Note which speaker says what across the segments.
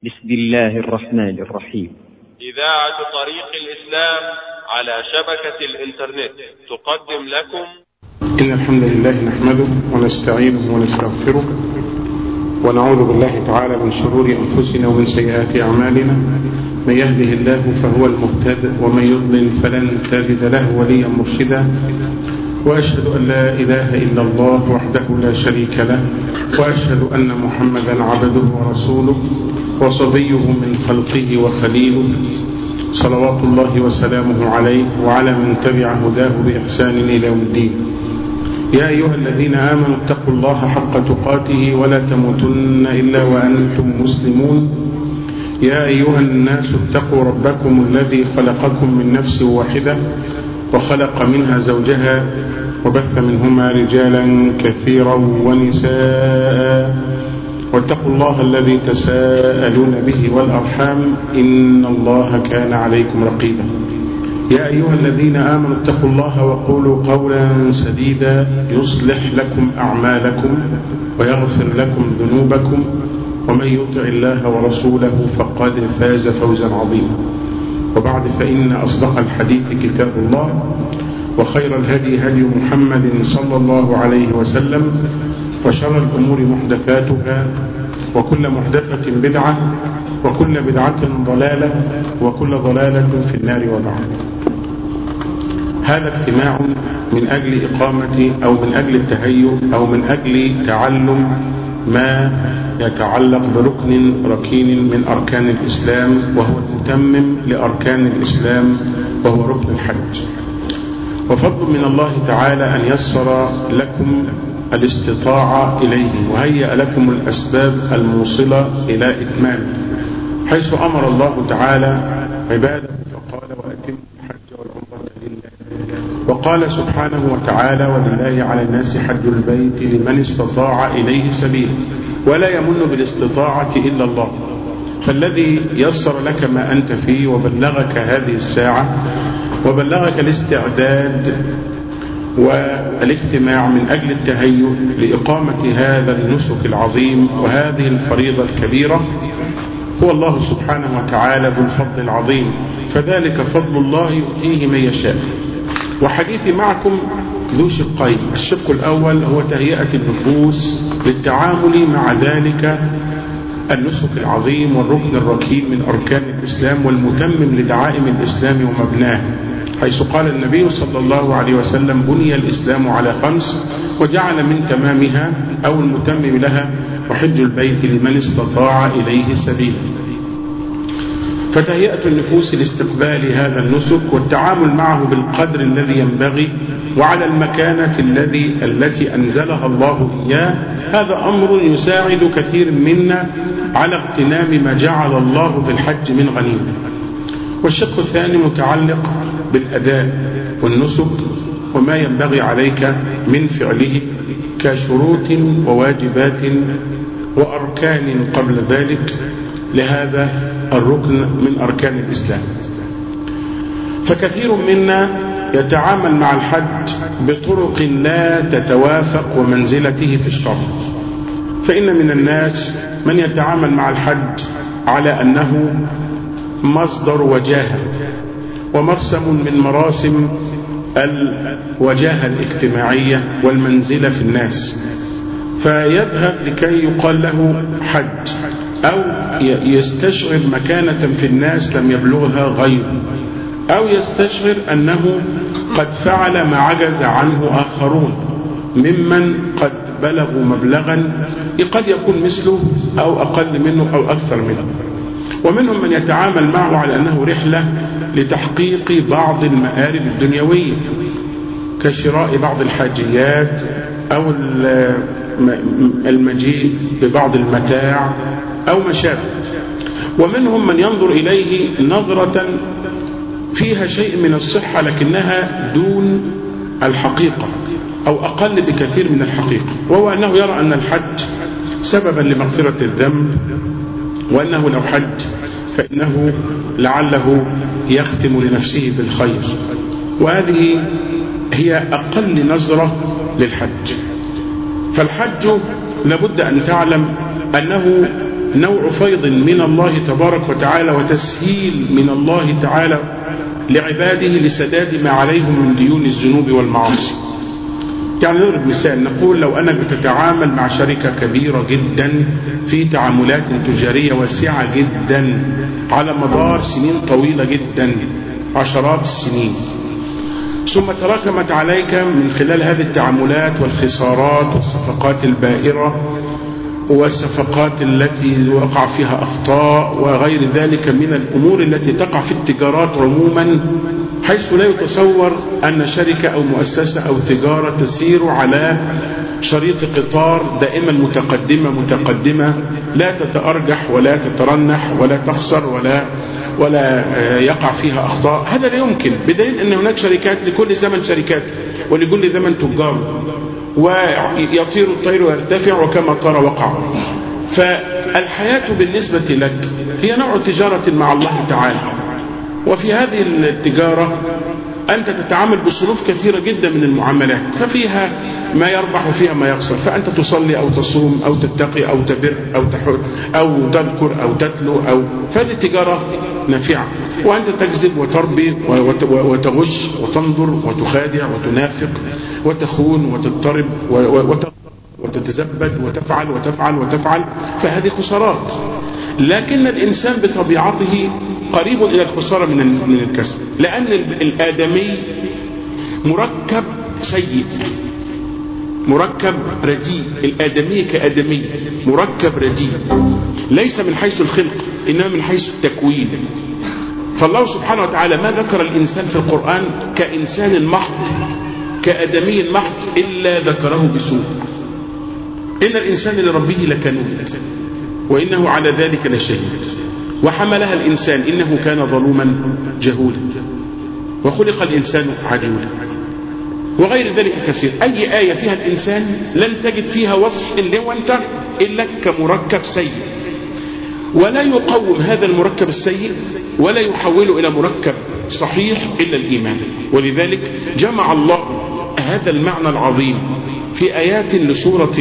Speaker 1: بسم الله الرحمن الرحيم
Speaker 2: إذاعة طريق الإسلام على شبكة الإنترنت تقدم لكم
Speaker 3: إن الحمد لله نحمده ونستعينه ونستغفره ونعوذ بالله تعالى من شرور أنفسنا ومن سيئات أعمالنا من يهده الله فهو المهتد ومن يضلل فلن تجد له وليا مرشدا وأشهد أن لا إله إلا الله وحده لا شريك له وأشهد أن محمدا عبده ورسوله وصفيه من خلقه وخليله صلوات الله وسلامه عليه وعلى من تبع هداه بإحسان إلى يوم الدين يا أيها الذين آمنوا اتقوا الله حق تقاته ولا تموتن إلا وأنتم مسلمون يا أيها الناس اتقوا ربكم الذي خلقكم من نفس واحدة وخلق منها زوجها وبث منهما رجالا كثيرا ونساء واتقوا الله الذي تساءلون به والأرحام إن الله كان عليكم رقيبا يا أيها الذين آمنوا اتقوا الله وقولوا قولا سديدا يصلح لكم أعمالكم ويغفر لكم ذنوبكم ومن يطع الله ورسوله فقد فاز فوزا عظيما وبعد فإن أصدق الحديث كتاب الله وخير الهدي هدي محمد صلى الله عليه وسلم وشر الأمور محدثاتها وكل محدثة بدعة وكل بدعة ضلالة وكل ضلالة في النار وبعد هذا اجتماع من أجل إقامة أو من أجل التهيؤ أو من أجل تعلم ما يتعلق بركن ركين من أركان الإسلام وهو المتمم لأركان الإسلام وهو ركن الحج وفضل من الله تعالى أن يسر لكم الاستطاعة إليه وهيأ لكم الأسباب الموصلة إلى إتمامه حيث أمر الله تعالى عباده فقال وأتم الحج والعمرة لله وقال سبحانه وتعالى ولله على الناس حج البيت لمن استطاع إليه سبيلا ولا يمن بالاستطاعة إلا الله فالذي يسر لك ما أنت فيه وبلغك هذه الساعة وبلغك الاستعداد والاجتماع من أجل التهيؤ لإقامة هذا النسك العظيم وهذه الفريضة الكبيرة هو الله سبحانه وتعالى ذو الفضل العظيم فذلك فضل الله يؤتيه من يشاء وحديثي معكم ذو شقين الشق الأول هو تهيئة النفوس للتعامل مع ذلك النسك العظيم والركن الركين من أركان الإسلام والمتمم لدعائم الإسلام ومبناه حيث قال النبي صلى الله عليه وسلم بني الإسلام على خمس وجعل من تمامها أو المتمم لها وحج البيت لمن استطاع إليه سبيلا فتهيئة النفوس لاستقبال هذا النسك والتعامل معه بالقدر الذي ينبغي وعلى المكانة الذي التي أنزلها الله إياه هذا أمر يساعد كثير منا على اغتنام ما جعل الله في الحج من غنيمة والشق الثاني متعلق بالأداء والنسك وما ينبغي عليك من فعله كشروط وواجبات وأركان قبل ذلك لهذا الركن من أركان الإسلام فكثير منا يتعامل مع الحج بطرق لا تتوافق ومنزلته في الشرع فإن من الناس من يتعامل مع الحج على أنه مصدر وجاهة ومرسم من مراسم الوجاهة الاجتماعية والمنزلة في الناس فيذهب لكي يقال له حج أو يستشعر مكانة في الناس لم يبلغها غيره أو يستشعر أنه قد فعل ما عجز عنه آخرون ممن قد بلغوا مبلغا قد يكون مثله أو أقل منه أو أكثر منه ومنهم من يتعامل معه على أنه رحلة لتحقيق بعض المآرب الدنيوية كشراء بعض الحاجيات أو المجيء ببعض المتاع أو ما شابه ومنهم من ينظر إليه نظرة فيها شيء من الصحة لكنها دون الحقيقة أو أقل بكثير من الحقيقة وهو أنه يرى أن الحج سببا لمغفرة الذنب وأنه لو حج فإنه لعله يختم لنفسه بالخير وهذه هي أقل نظرة للحج فالحج لابد أن تعلم أنه نوع فيض من الله تبارك وتعالى وتسهيل من الله تعالى لعباده لسداد ما عليهم من ديون الذنوب والمعاصي يعني نضرب مثال نقول لو أنك بتتعامل مع شركة كبيرة جدا في تعاملات تجارية واسعة جدا على مدار سنين طويلة جدا عشرات السنين ثم تراكمت عليك من خلال هذه التعاملات والخسارات والصفقات البائرة والصفقات التي وقع فيها أخطاء وغير ذلك من الأمور التي تقع في التجارات عموما حيث لا يتصور أن شركة أو مؤسسة أو تجارة تسير على شريط قطار دائما متقدمة متقدمة لا تتأرجح ولا تترنح ولا تخسر ولا ولا يقع فيها أخطاء هذا لا يمكن بدليل أن هناك شركات لكل زمن شركات ولكل زمن تجار ويطير الطير ويرتفع وكما طار وقع فالحياة بالنسبة لك هي نوع تجارة مع الله تعالى وفي هذه التجارة أنت تتعامل بصنوف كثيرة جدا من المعاملات ففيها ما يربح وفيها ما يخسر فأنت تصلي أو تصوم أو تتقي أو تبر أو تحر أو تذكر أو تتلو أو فهذه التجارة نافعة وأنت تكذب وتربي وتغش وتنظر وتخادع وتنافق وتخون وتضطرب وتتزبد وتفعل وتفعل وتفعل فهذه خسارات لكن الإنسان بطبيعته قريب إلى الخسارة من من الكسب لأن الآدمي مركب سيء مركب رديء الآدمي كآدمي مركب رديء ليس من حيث الخلق إنما من حيث التكوين فالله سبحانه وتعالى ما ذكر الإنسان في القرآن كإنسان محض كآدمي محض إلا ذكره بسوء إن الإنسان لربه لكنود وإنه على ذلك لشهيد وحملها الإنسان إنه كان ظلوما جهولا وخلق الإنسان عجولا وغير ذلك كثير أي آية فيها الإنسان لن تجد فيها وصف إن وانت إلا كمركب سيء ولا يقوم هذا المركب السيء ولا يحوله إلى مركب صحيح إلا الإيمان ولذلك جمع الله هذا المعنى العظيم في آيات لسورة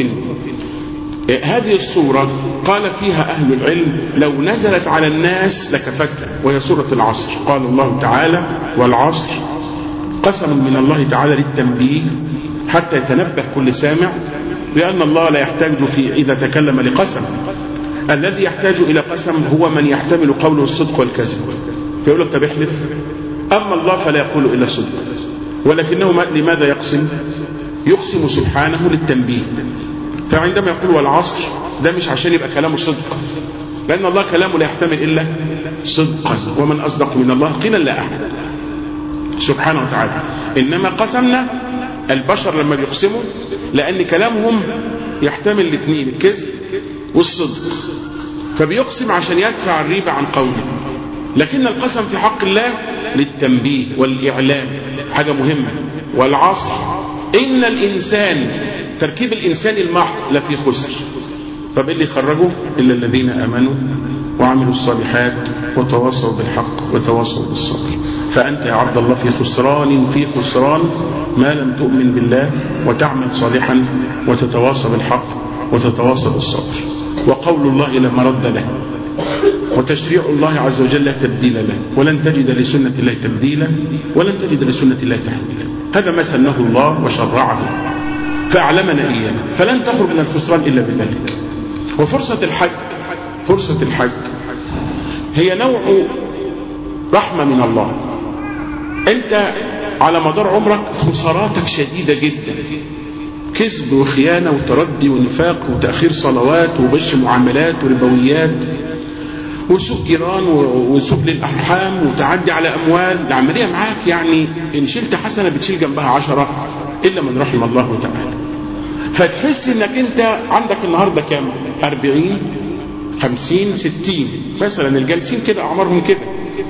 Speaker 3: هذه الصورة قال فيها أهل العلم لو نزلت على الناس لكفتها وهي سورة العصر قال الله تعالى والعصر قسم من الله تعالى للتنبيه حتى يتنبه كل سامع لأن الله لا يحتاج في إذا تكلم لقسم الذي يحتاج إلى قسم هو من يحتمل قوله الصدق والكذب فيقول لك طب احلف أما الله فلا يقول إلا الصدق ولكنه لماذا يقسم يقسم سبحانه للتنبيه فعندما يقول والعصر ده مش عشان يبقى كلامه صدق لأن الله كلامه لا يحتمل إلا صدقا ومن أصدق من الله قيلا لا أحد سبحانه وتعالى إنما قسمنا البشر لما بيقسموا لأن كلامهم يحتمل الاثنين الكذب والصدق فبيقسم عشان يدفع الريبة عن قوله لكن القسم في حق الله للتنبيه والإعلام حاجة مهمة والعصر إن الإنسان تركيب الإنسان المحض لفي خسر طب اللي خرجوا إلا الذين آمنوا وعملوا الصالحات وتواصوا بالحق وتواصوا بالصبر فأنت يا عبد الله في خسران في خسران ما لم تؤمن بالله وتعمل صالحا وتتواصى بالحق وتتواصى بالصبر وقول الله لا مرد له وتشريع الله عز وجل لا تبديل له ولن تجد لسنة الله تبديلا ولن تجد لسنة الله تحويلا هذا ما سنه الله وشرعه فأعلمنا إياه فلن تخرج من الخسران إلا بذلك وفرصة الحج فرصة الحج هي نوع رحمة من الله أنت على مدار عمرك خساراتك شديدة جدا كذب وخيانة وتردي ونفاق وتأخير صلوات وغش معاملات وربويات وسوء جيران وسوء للأرحام وتعدي على أموال العملية معاك يعني إن شلت حسنة بتشيل جنبها عشرة إلا من رحم الله تعالى فتحس انك انت عندك النهاردة كام أربعين خمسين ستين مثلا الجالسين كده أعمارهم كده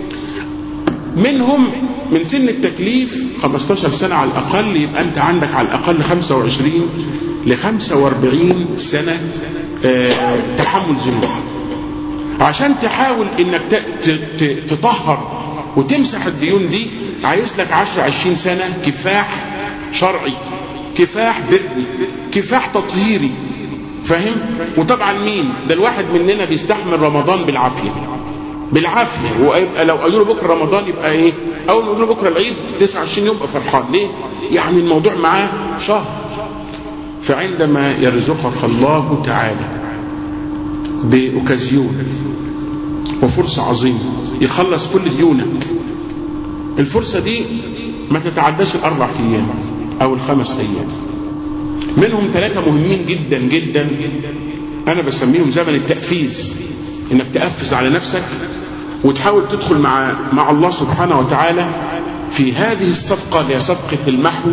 Speaker 3: منهم من سن التكليف 15 سنة على الأقل يبقى أنت عندك على الأقل 25 ل 45 سنة آه تحمل ذنوب عشان تحاول انك تطهر وتمسح الديون دي عايز لك 10 20 سنة كفاح شرعي كفاح بري كفاح تطهيري فاهم وطبعا مين ده الواحد مننا بيستحمل رمضان بالعافيه بالعافيه ويبقى لو قالوا له بكره رمضان يبقى ايه اول ما يقولوا له بكره العيد 29 يوم يبقى فرحان ليه يعني الموضوع معاه شهر فعندما يرزقك الله تعالى باوكازيون وفرصه عظيمه يخلص كل ديونك الفرصه دي ما تتعداش الاربع ايام او الخمس ايام منهم ثلاثه مهمين جدا جدا انا بسميهم زمن التأفيز انك تأفز على نفسك وتحاول تدخل مع مع الله سبحانه وتعالى في هذه الصفقة اللي هي صفقة المحو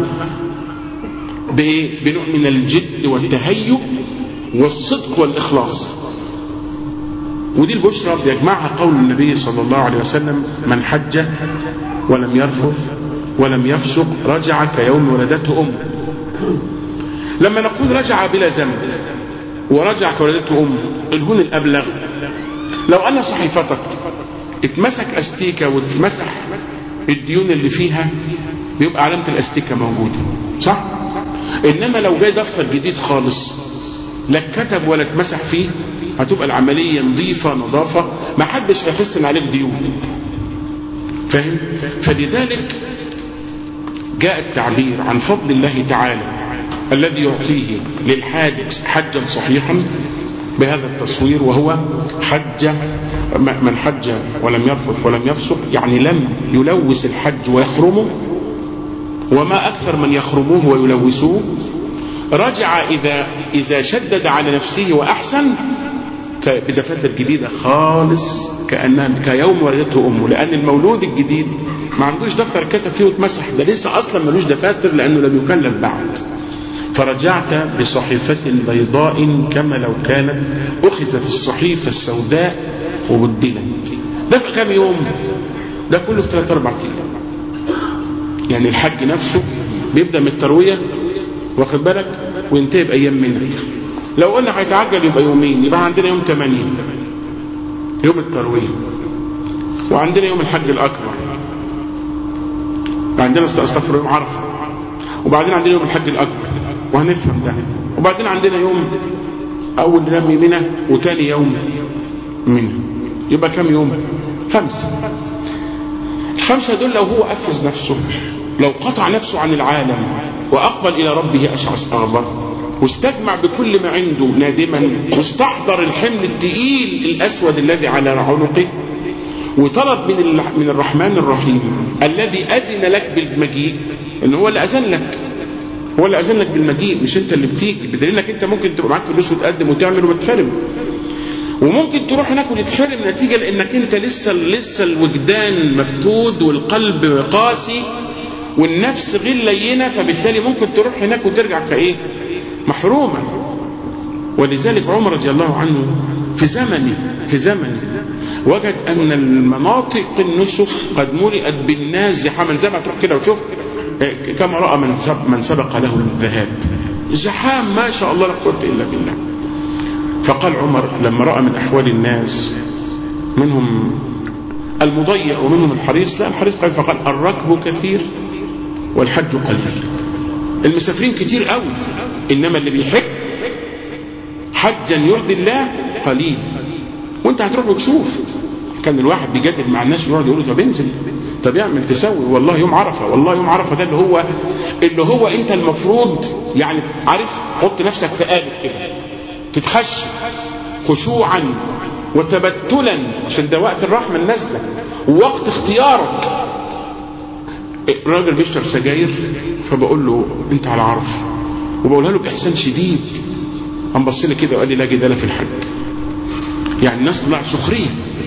Speaker 3: بنوع من الجد والتهيؤ والصدق والإخلاص ودي البشرى بيجمعها قول النبي صلى الله عليه وسلم من حج ولم يرفث ولم يفسق رجع كيوم ولدته أمه لما نقول رجع بلا ذنب ورجع كولدته أمه الهون الأبلغ لو أن صحيفتك اتمسك أستيكة واتمسح الديون اللي فيها بيبقى علامة الأستيكة موجودة صح؟ إنما لو جاي دفتر جديد خالص لا كتب ولا اتمسح فيه هتبقى العملية نظيفة نظافة ما حدش هيحس ان عليك ديون فاهم؟ فلذلك جاء التعبير عن فضل الله تعالى الذي يعطيه للحاج حجا صحيحا بهذا التصوير وهو حج من حج ولم يرفث ولم يفسق يعني لم يلوث الحج ويحرمه وما أكثر من يخرموه ويلوثوه رجع إذا إذا شدد على نفسه وأحسن بدفاتر جديدة خالص كأنها كيوم ولدته أمه لأن المولود الجديد ما عندوش دفتر كتب فيه واتمسح ده لسه أصلا ملوش دفاتر لأنه لم يكلف بعد فرجعت بصحيفة بيضاء كما لو كانت أخذت الصحيفة السوداء وبدلت ده في كام يوم ده كله في ثلاثة أربع أيام يعني الحج نفسه بيبدأ من التروية واخد بالك وينتهي بأيام منها لو قلنا هيتعجل يبقى يومين يبقى عندنا يوم 8 يوم التروية وعندنا يوم الحج الأكبر وعندنا استغفر يوم عرفة وبعدين عندنا يوم الحج الأكبر وهنفهم ده وبعدين عندنا يوم أول نمي منى وتاني يوم منى يبقى كم يوم خمسة الخمسة دول لو هو أفز نفسه لو قطع نفسه عن العالم وأقبل إلى ربه أشعث أغبر واستجمع بكل ما عنده نادما واستحضر الحمل التقيل الأسود الذي على عنقه وطلب من من الرحمن الرحيم الذي أذن لك بالمجيء إن هو اللي أذن لك هو اللي أذن لك بالمجيء مش أنت اللي بتيجي بدليل إنك أنت ممكن تبقى معاك فلوس وتقدم وتعمل وتتحرم وممكن تروح هناك وتتحرم نتيجة لأنك أنت لسه لسه الوجدان مفقود والقلب قاسي والنفس غير لينة فبالتالي ممكن تروح هناك وترجع كإيه محروما ولذلك عمر رضي الله عنه في زمنه في زمنه وجد أن المناطق النسك قد ملئت بالناس زحاما زي ما تروح كده وتشوف كما رأى من سبق, من سبق له الذهاب زحام ما شاء الله لا قوة إلا بالله فقال عمر لما رأى من أحوال الناس منهم المضيع ومنهم الحريص لا الحريص قال فقال الركب كثير والحج قليل المسافرين كتير قوي إنما اللي بيحج حجا يرضي الله قليل وانت هتروح وتشوف كان الواحد بيجدد مع الناس ويقعد يقول له طب انزل طب اعمل تسوي والله يوم عرفه والله يوم عرفه ده اللي هو اللي هو انت المفروض يعني عارف حط نفسك في قالب كده تتخشى خشوعا وتبتلا عشان ده وقت الرحمه النازله ووقت اختيارك الراجل بيشرب سجاير فبقول له انت على عرفه وبقولها له باحسان شديد قام بص لي كده وقال لي لا جدال في الحج يعني الناس طلعت سخريه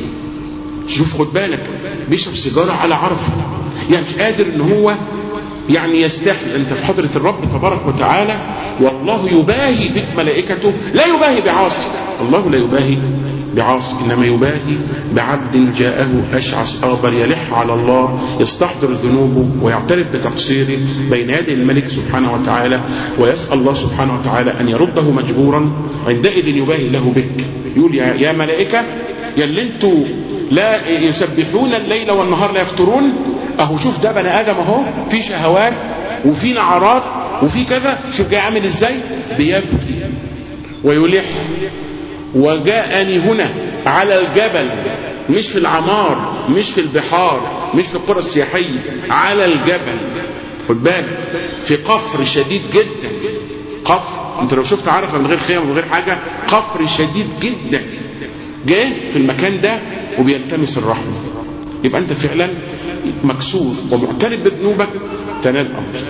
Speaker 3: شوف خد بالك بيشرب سيجاره على عرفه يعني مش قادر ان هو يعني يستحي انت في حضره الرب تبارك وتعالى والله يباهي بك ملائكته لا يباهي بعاصي الله لا يباهي بعاصي انما يباهي بعبد جاءه اشعث اغبر يلح على الله يستحضر ذنوبه ويعترف بتقصيره بين يدي الملك سبحانه وتعالى ويسال الله سبحانه وتعالى ان يرده مجبورا عندئذ يباهي له بك يقول يا, يا ملائكه يا اللي انتوا لا يسبحون الليل والنهار لا يفترون اهو شوف ده بني ادم اهو في شهوات وفي نعرات وفي كذا شوف جاي عامل ازاي بيبكي ويلح وجاءني هنا على الجبل مش في العمار مش في البحار مش في القرى السياحية على الجبل خد بالك في قفر شديد جدا قفر انت لو شفت عرفه من غير خيام ومن غير حاجة قفر شديد جدا جه في المكان ده وبيلتمس الرحمة يبقى انت فعلا مكسور ومعترف بذنوبك تنال امر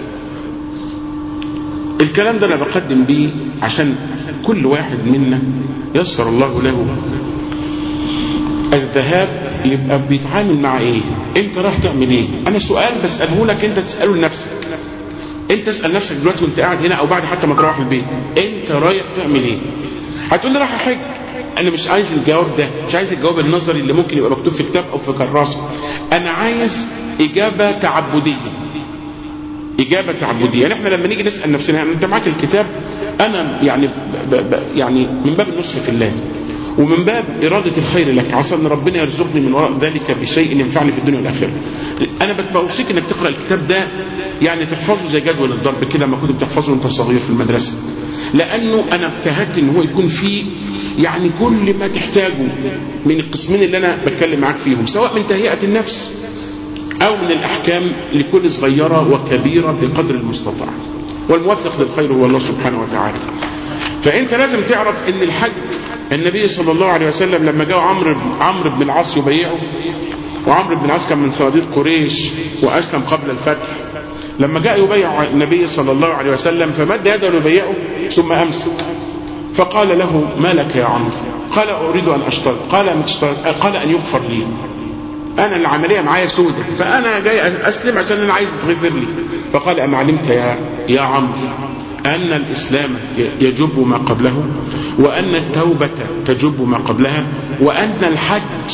Speaker 3: الكلام ده انا بقدم بيه عشان كل واحد منا يسر الله له الذهاب يبقى بيتعامل مع ايه انت راح تعمل ايه انا سؤال بسأله لك انت تسأله لنفسك انت اسأل نفسك دلوقتي وانت قاعد هنا او بعد حتى ما تروح البيت انت رايح تعمل ايه هتقول لي رايح احج انا مش عايز الجواب ده مش عايز الجواب النظري اللي ممكن يبقى مكتوب في كتاب او في كراسه انا عايز اجابه تعبديه اجابه تعبديه يعني احنا لما نيجي نسال نفسنا يعني انت معاك الكتاب انا يعني ب ب يعني من باب النصح في الله ومن باب إرادة الخير لك عسى أن ربنا يرزقني من وراء ذلك بشيء ينفعني في الدنيا والآخرة أنا بوصيك أنك تقرأ الكتاب ده يعني تحفظه زي جدول الضرب كده ما كنت بتحفظه وانت صغير في المدرسة لأنه أنا اجتهدت أن هو يكون فيه يعني كل ما تحتاجه من القسمين اللي أنا بتكلم معاك فيهم سواء من تهيئة النفس أو من الأحكام لكل صغيرة وكبيرة بقدر المستطاع والموفق للخير هو الله سبحانه وتعالى فأنت لازم تعرف أن الحج النبي صلى الله عليه وسلم لما جاء عمرو عمرو بن العاص يبيعه وعمرو بن العاص كان من صناديق قريش وأسلم قبل الفتح لما جاء يبيع النبي صلى الله عليه وسلم فمد يده ليبيعه ثم أمسك فقال له ما لك يا عمرو قال أريد أن أشترط قال أن تشترط قال أن يغفر لي أنا العملية معايا سودة فأنا جاي أسلم عشان أنا عايز تغفر لي فقال أما علمت يا يا عمرو أن الإسلام يجب ما قبله وأن التوبة تجب ما قبلها وأن الحج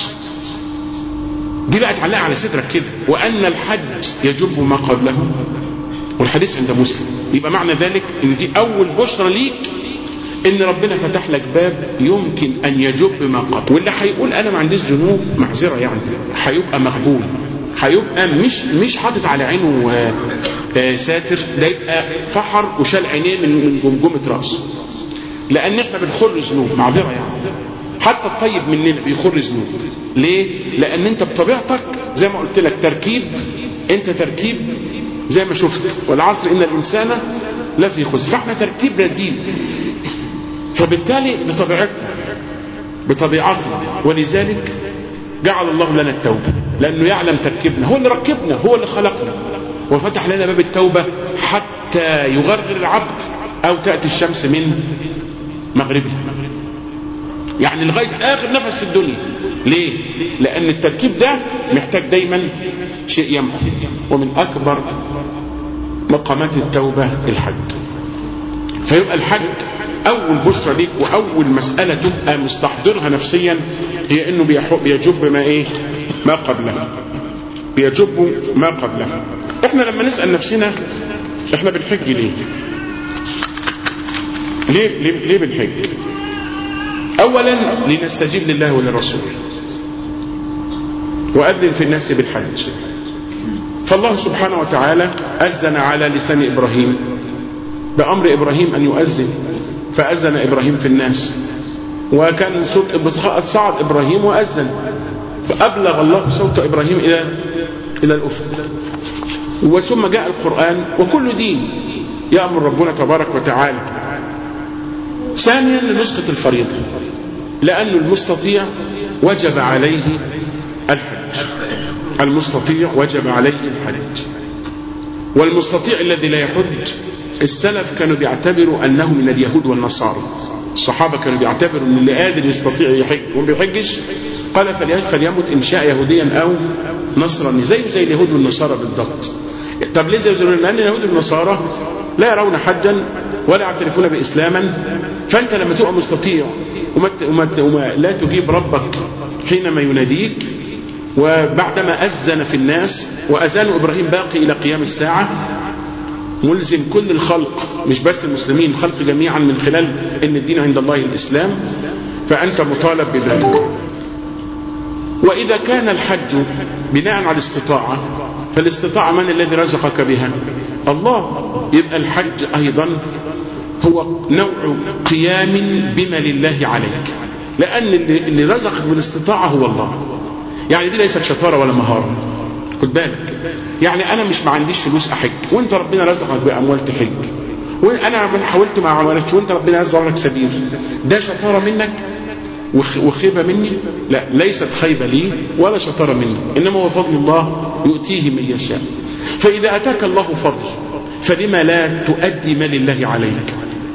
Speaker 3: دي بقى تعلق على صدرك كده وأن الحج يجب ما قبله والحديث عند مسلم يبقى معنى ذلك ان دي أول بشرى ليك ان ربنا فتح لك باب يمكن ان يجب ما قبل واللي هيقول انا ما عنديش ذنوب معذره يعني هيبقى مقبول هيبقى مش مش حاطط على عينه آآ آآ ساتر ده يبقى فحر وشال عينيه من من جمجمه راسه لان احنا بنخر ذنوب معذره يعني حتى الطيب مننا بيخر ذنوب ليه لان انت بطبيعتك زي ما قلت لك تركيب انت تركيب زي ما شفت والعصر ان الانسان لفي خسر فاحنا تركيب رديء فبالتالي بطبيعتنا بطبيعتنا ولذلك جعل الله لنا التوبة لأنه يعلم تركيبنا هو اللي ركبنا هو اللي خلقنا وفتح لنا باب التوبة حتى يغرغر العبد أو تأتي الشمس من مغربها يعني لغاية آخر نفس في الدنيا ليه؟ لأن التركيب ده محتاج دايما شيء يمحو ومن أكبر مقامات التوبة الحج فيبقى الحج اول بشرى ليك واول مسألة تبقى مستحضرها نفسيا هي انه بيجب ما ايه ما قبله بيجب ما قبله احنا لما نسأل نفسنا احنا بنحج ليه ليه ليه, ليه بنحج اولا لنستجيب لله وللرسول واذن في الناس بالحج فالله سبحانه وتعالى اذن على لسان ابراهيم بامر ابراهيم ان يؤذن فأذن إبراهيم في الناس وكان صوت صعد إبراهيم وأذن فأبلغ الله صوت إبراهيم إلى إلى الأفق وثم جاء القرآن وكل دين يأمر ربنا تبارك وتعالى ثانيا لنسقط الفريضة لأن المستطيع وجب عليه الحج المستطيع وجب عليه الحج والمستطيع الذي لا يحج السلف كانوا بيعتبروا انه من اليهود والنصارى الصحابة كانوا بيعتبروا ان اللي قادر يستطيع يحج وما بيحجش قال فليمت ان شاء يهوديا او نصراني زيه زي اليهود والنصارى بالضبط طب ليه زي لان اليهود والنصارى لا يرون حجا ولا يعترفون باسلاما فانت لما تبقى مستطيع وما, وما, وما لا تجيب ربك حينما يناديك وبعدما اذن في الناس واذان ابراهيم باقي الى قيام الساعه ملزم كل الخلق مش بس المسلمين الخلق جميعا من خلال ان الدين عند الله الاسلام فانت مطالب بذلك واذا كان الحج بناء على الاستطاعة فالاستطاعة من الذي رزقك بها الله يبقى الحج ايضا هو نوع قيام بما لله عليك لأن اللي, اللي رزقك بالاستطاعة هو الله يعني دي ليست شطارة ولا مهارة خد بالك يعني أنا مش ما عنديش فلوس أحج وأنت ربنا رزقك بأموال تحج وأنا حاولت ما عملتش وأنت ربنا رزق لك سبيل ده شطارة منك وخيبة مني لا ليست خيبة لي ولا شطارة مني إنما هو فضل الله يؤتيه من يشاء فإذا أتاك الله فضل فلما لا تؤدي ما لله عليك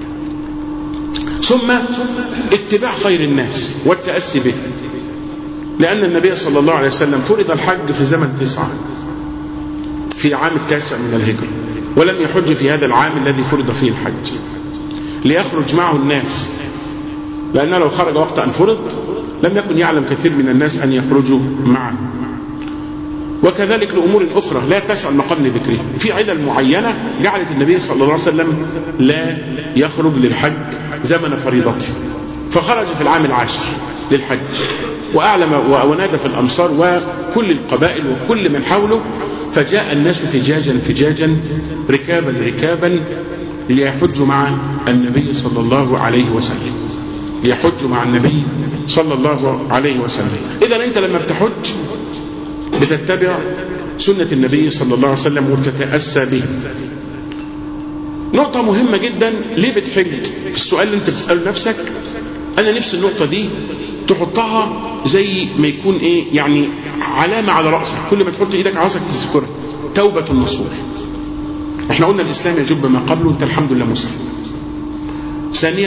Speaker 3: ثم اتباع خير الناس والتأسي به لأن النبي صلى الله عليه وسلم فرض الحج في زمن تسعة في عام التاسع من الهجرة ولم يحج في هذا العام الذي فرض فيه الحج ليخرج معه الناس لأنه لو خرج وقت أن فرض لم يكن يعلم كثير من الناس أن يخرجوا معه وكذلك لأمور أخرى لا تسع المقام لذكرها في علل معينة جعلت النبي صلى الله عليه وسلم لا يخرج للحج زمن فريضته فخرج في العام العاشر للحج وأعلم ونادى في الأمصار وكل القبائل وكل من حوله فجاء الناس فجاجا فجاجا ركابا ركابا ليحجوا مع النبي صلى الله عليه وسلم ليحجوا مع النبي صلى الله عليه وسلم إذا أنت لما بتحج بتتبع سنة النبي صلى الله عليه وسلم وبتتأسى به نقطة مهمة جدا ليه بتحج في السؤال اللي انت بتسأله نفسك انا نفسي النقطة دي تحطها زي ما يكون ايه يعني علامة على رأسك كل ما تحط ايدك على رأسك تذكرها توبة النصوح احنا قلنا الاسلام يجب ما قبله انت الحمد لله مسلم ثانيا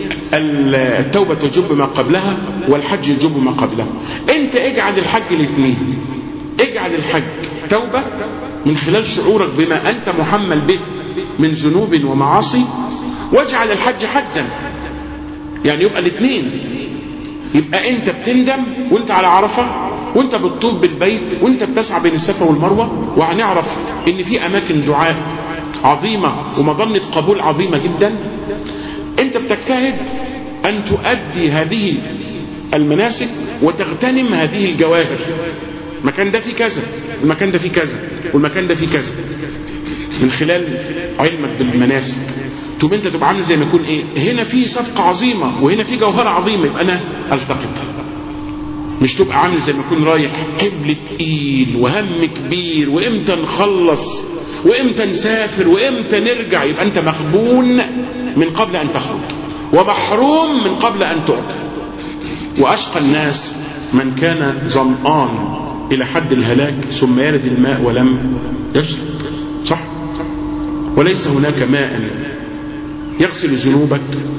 Speaker 3: التوبة تجب ما قبلها والحج يجب ما قبله انت اجعل الحج الاثنين اجعل الحج توبة من خلال شعورك بما انت محمل به من ذنوب ومعاصي واجعل الحج حجا يعني يبقى الاثنين يبقى انت بتندم وانت على عرفة وانت بتطوف بالبيت وانت بتسعى بين الصفا والمروة وهنعرف ان في اماكن دعاء عظيمة ومظنة قبول عظيمة جدا انت بتجتهد ان تؤدي هذه المناسك وتغتنم هذه الجواهر المكان ده فيه كذا المكان ده فيه كذا والمكان ده فيه كذا من خلال علمك بالمناسك تقوم انت تبقى عامل زي ما يكون ايه هنا في صفقة عظيمة وهنا في جوهرة عظيمة يبقى انا التقط مش تبقى عامل زي ما يكون رايح حمل تقيل وهم كبير وامتى نخلص وامتى نسافر وامتى نرجع يبقى انت مخبون من قبل ان تخرج ومحروم من قبل ان تعطى واشقى الناس من كان ظمآن الى حد الهلاك ثم يرد الماء ولم يشرب صح وليس هناك ماء يغسل ذنوبك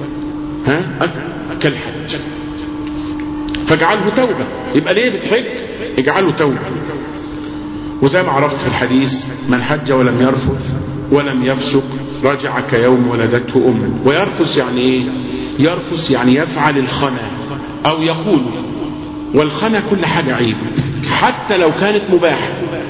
Speaker 3: ها كالحج فاجعله توبة يبقى ليه بتحج اجعله توبة وزي ما عرفت في الحديث من حج ولم يرفث ولم يفسق رجع كيوم ولدته أمه ويرفث يعني ايه يرفث يعني يفعل الخنا او يقول والخنا كل حاجة عيب حتى لو كانت مباحة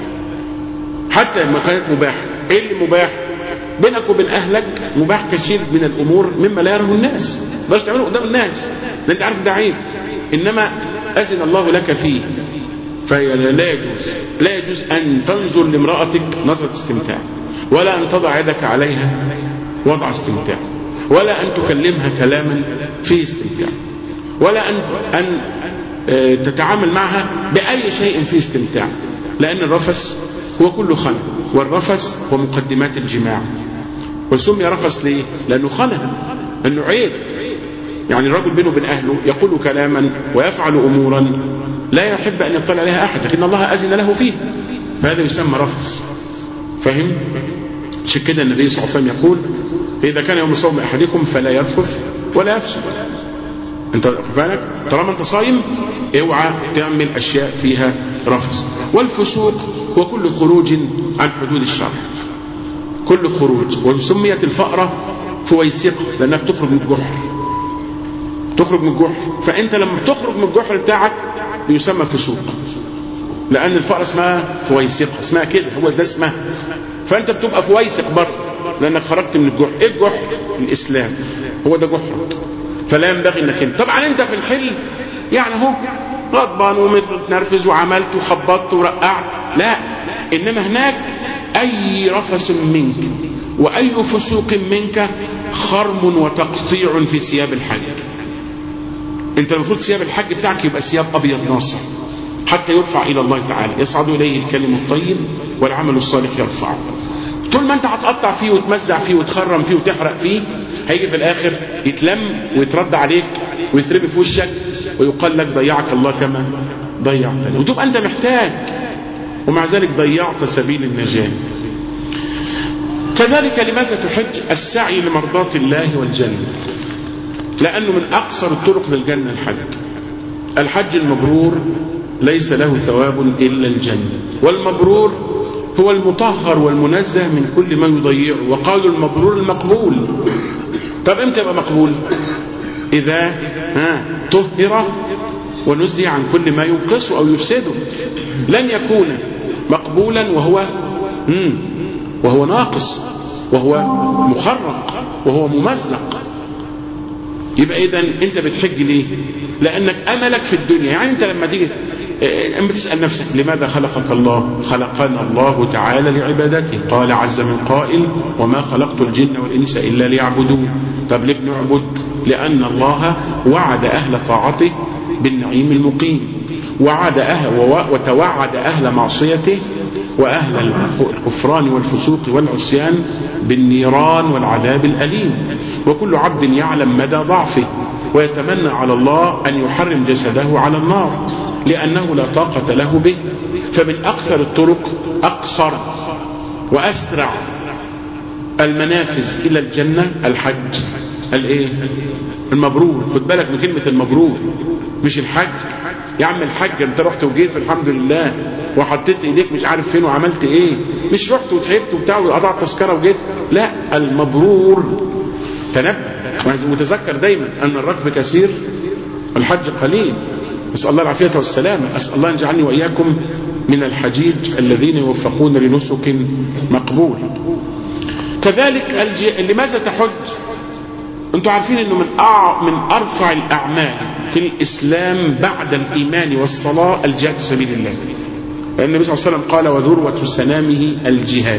Speaker 3: حتى لما كانت مباحة ايه اللي مباح بينك وبين اهلك مباح كثير من الامور مما لا يره الناس ما تعمله قدام الناس لان انت عارف ده عيب انما اذن الله لك فيه فلا يجوز لا يجوز ان تنظر لامرأتك نظرة استمتاع ولا ان تضع يدك عليها وضع استمتاع ولا ان تكلمها كلاما فيه استمتاع ولا ان ان تتعامل معها باي شيء فيه استمتاع لان الرفث هو كل خلق والرفث هو مقدمات الجماع وسمي رفث ليه لانه خلق انه عيب يعني الرجل بينه وبين اهله يقول كلاما ويفعل امورا لا يحب ان يطلع عليها احد لكن الله اذن له فيه فهذا يسمى رفث فهم عشان كده النبي صلى الله عليه وسلم يقول اذا كان يوم صوم احدكم فلا يرفث ولا يفسق انت بالك طالما انت صايم اوعى تعمل اشياء فيها رفث والفسوق هو كل خروج عن حدود الشرع كل خروج وسميت الفأرة فويسقة لانها بتخرج من الجحر تخرج من الجحر فانت لما بتخرج من الجحر بتاعك بيسمى فسوق لان الفأرة اسمها فويسقة اسمها كده هو ده اسمها فانت بتبقى فويسق برضه لانك خرجت من الجحر ايه الجحر الاسلام هو ده جحرك فلا ينبغي انك انت طبعا انت في الحل يعني اهو غضبان ومتنرفز وعملت وخبطت ورقعت لا انما هناك اي رفس منك واي فسوق منك خرم وتقطيع في ثياب الحج انت المفروض ثياب الحج بتاعك يبقى ثياب ابيض ناصع حتى يرفع الى الله تعالى يصعد اليه الكلم الطيب والعمل الصالح يرفعه طول ما انت هتقطع فيه وتمزع فيه وتخرم فيه وتحرق فيه هيجي في الاخر يتلم ويترد عليك ويترمي في وشك ويقال لك ضيعك الله كما ضيعتني وتبقى انت محتاج ومع ذلك ضيعت سبيل النجاة كذلك لماذا تحج السعي لمرضاة الله والجنة لأنه من أقصر الطرق للجنة الحج الحج المبرور ليس له ثواب إلا الجنة والمبرور هو المطهر والمنزه من كل ما يضيعه وقالوا المبرور المقبول طب امتى يبقى مقبول إذا ها طهر ونزه عن كل ما ينقصه أو يفسده لن يكون مقبولا وهو مم وهو ناقص وهو مخرق وهو ممزق يبقى اذا انت بتحج ليه لانك املك في الدنيا يعني انت لما تيجي اما تسال نفسك لماذا خلقك الله خلقنا الله تعالى لعبادته قال عز من قائل وما خلقت الجن والانس الا ليعبدون طب ليه بنعبد لان الله وعد اهل طاعته بالنعيم المقيم وعد أهل وتوعد أهل معصيته وأهل الكفران والفسوق والعصيان بالنيران والعذاب الأليم وكل عبد يعلم مدى ضعفه ويتمنى على الله أن يحرم جسده على النار لأنه لا طاقة له به فمن أكثر الطرق أقصر وأسرع المنافذ إلى الجنة الحج الايه المبرور خد بالك من كلمة المبرور مش الحج يا عم الحج انت رحت وجيت الحمد لله وحطيت ايديك مش عارف فين وعملت ايه مش رحت وتعبت وبتاع وقطعت تذكره وجيت لا المبرور تنبه وتذكر دايما ان الركب كثير والحج قليل نسال الله العافيه والسلامه اسال الله ان يجعلني واياكم من الحجيج الذين يوفقون لنسك مقبول كذلك الج... لماذا تحج انتوا عارفين انه من أع... من ارفع الاعمال في الاسلام بعد الايمان والصلاه الجهاد في سبيل الله لان النبي صلى الله عليه وسلم قال وذروه سنامه الجهاد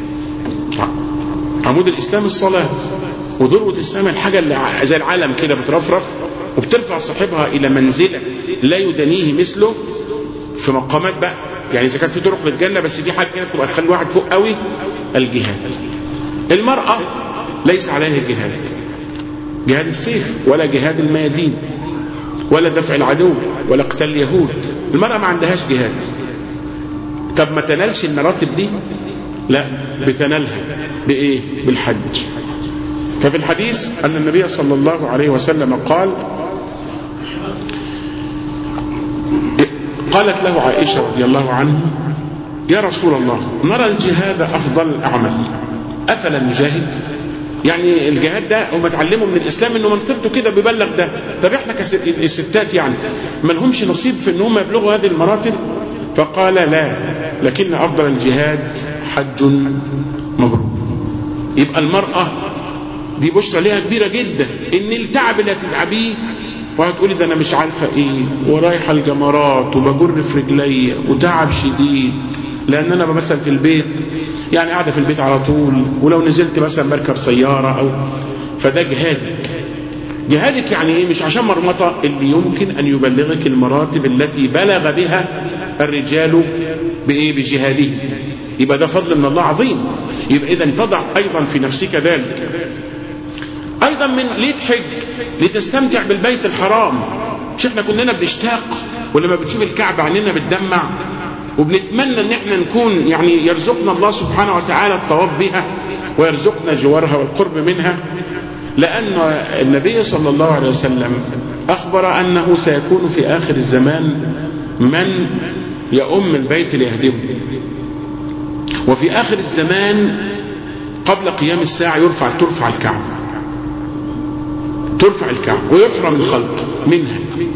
Speaker 3: عمود الاسلام الصلاه وذروه السنام الحاجه اللي زي العالم كده بترفرف وبترفع صاحبها الى منزله لا يدنيه مثله في مقامات بقى يعني اذا كان في طرق للجنه بس في حاجه كده تبقى تخلي واحد فوق قوي الجهاد المراه ليس عليها جهاد جهاد السيف ولا جهاد الميادين ولا دفع العدو ولا قتال اليهود المرأة ما عندهاش جهاد طب ما تنالش المراتب دي لا بتنالها بإيه بالحج ففي الحديث أن النبي صلى الله عليه وسلم قال قالت له عائشة رضي الله عنه يا رسول الله نرى الجهاد أفضل الأعمال أفلا نجاهد يعني الجهاد ده هم اتعلموا من الاسلام انه منطقته كده بيبلغ ده طب احنا كستات يعني ما لهمش نصيب في ان هم يبلغوا هذه المراتب فقال لا لكن افضل الجهاد حج مبرور يبقى المرأة دي بشرى ليها كبيرة جدا ان التعب اللي هتتعبيه وهتقولي ده انا مش عارفة ايه ورايحة الجمرات وبجر في رجلي وتعب شديد لان انا مثلا في البيت يعني قاعدة في البيت على طول ولو نزلت مثلا بركب سيارة او فده جهادك جهادك يعني ايه مش عشان مرمطة اللي يمكن ان يبلغك المراتب التي بلغ بها الرجال بايه بجهاده يبقى ده فضل من الله عظيم يبقى اذا تضع ايضا في نفسك ذلك ايضا من ليه تحج لتستمتع بالبيت الحرام مش احنا كلنا بنشتاق ولما بنشوف الكعبة عننا بتدمع وبنتمنى ان احنا نكون يعني يرزقنا الله سبحانه وتعالى الطواف بها ويرزقنا جوارها والقرب منها لان النبي صلى الله عليه وسلم اخبر انه سيكون في اخر الزمان من يؤم البيت ليهدمه وفي اخر الزمان قبل قيام الساعة يرفع ترفع الكعبة ترفع الكعبة ويحرم الخلق منها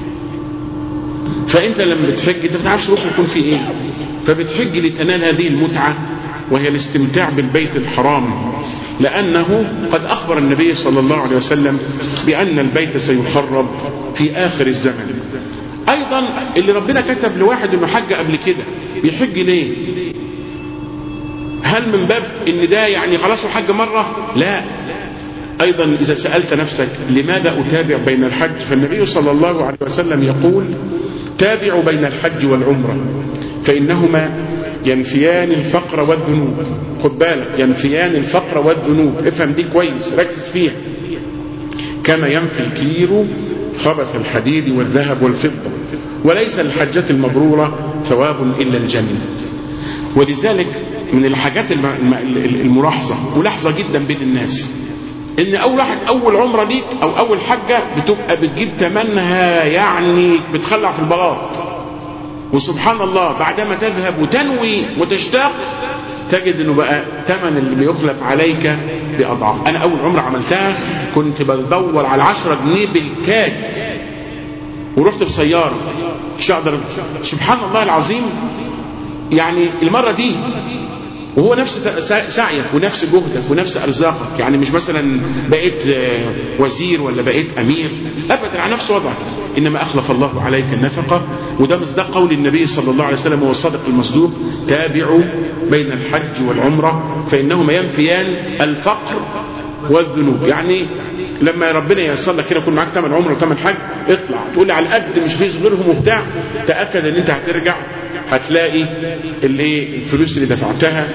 Speaker 3: فانت لما بتحج انت ما بتعرفش بكره يكون في ايه فبتحج لتنال هذه المتعة وهي الاستمتاع بالبيت الحرام لأنه قد أخبر النبي صلى الله عليه وسلم بأن البيت سيخرب في آخر الزمن أيضا اللي ربنا كتب لواحد انه حج قبل كده بيحج ليه هل من باب ان ده يعني خلاص حج مرة لا أيضا إذا سألت نفسك لماذا أتابع بين الحج فالنبي صلى الله عليه وسلم يقول تابعوا بين الحج والعمرة فإنهما ينفيان الفقر والذنوب خد بالك ينفيان الفقر والذنوب افهم دي كويس ركز فيها كما ينفي الكير خبث الحديد والذهب والفضة وليس للحجة المبرورة ثواب إلا الجنة ولذلك من الحاجات الملاحظة ملاحظة جدا بين الناس ان اول واحد اول عمره ليك او اول حجه بتبقى بتجيب تمنها يعني بتخلع في البلاط وسبحان الله بعدما تذهب وتنوي وتشتاق تجد انه بقى ثمن اللي بيخلف عليك باضعاف انا اول عمره عملتها كنت بدور على 10 جنيه بالكاد ورحت بسياره مش اقدر سبحان الله العظيم يعني المره دي وهو نفس سعيك ونفس جهدك ونفس ارزاقك يعني مش مثلا بقيت وزير ولا بقيت امير ابدا على نفس وضعك انما اخلف الله عليك النفقه وده مصداق قول النبي صلى الله عليه وسلم هو الصادق المصدوق تابعوا بين الحج والعمره فانهما ينفيان الفقر والذنوب يعني لما ربنا ييسر لك كده يكون معاك ثمن عمره وثمن حج اطلع تقول لي على قد مش فيش غيرهم وبتاع تاكد ان انت هترجع هتلاقي الايه الفلوس اللي دفعتها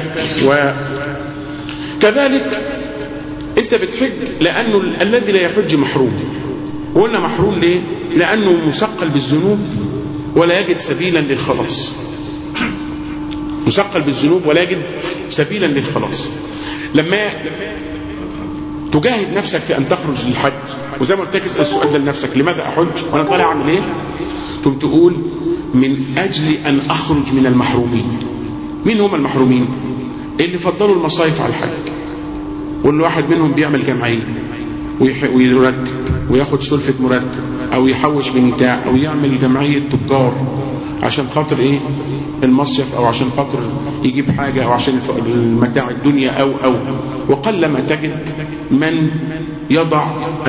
Speaker 3: وكذلك انت بتحج لانه الذي لا يحج محروم وقلنا محروم ليه لانه مثقل بالذنوب ولا يجد سبيلا للخلاص مثقل بالذنوب ولا يجد سبيلا للخلاص لما تجاهد نفسك في ان تخرج للحج وزي ما قلت لك اسال السؤال ده لنفسك لماذا احج وانا طالع اعمل ايه ثم تقول من أجل أن أخرج من المحرومين مين هم المحرومين اللي فضلوا المصايف على الحج واللي واحد منهم بيعمل جمعية ويرتب وياخد سلفة مرتب أو يحوش من بتاع أو يعمل جمعية تجار عشان خاطر إيه المصيف أو عشان خاطر يجيب حاجة أو عشان المتاع الدنيا أو أو وقلما تجد من يضع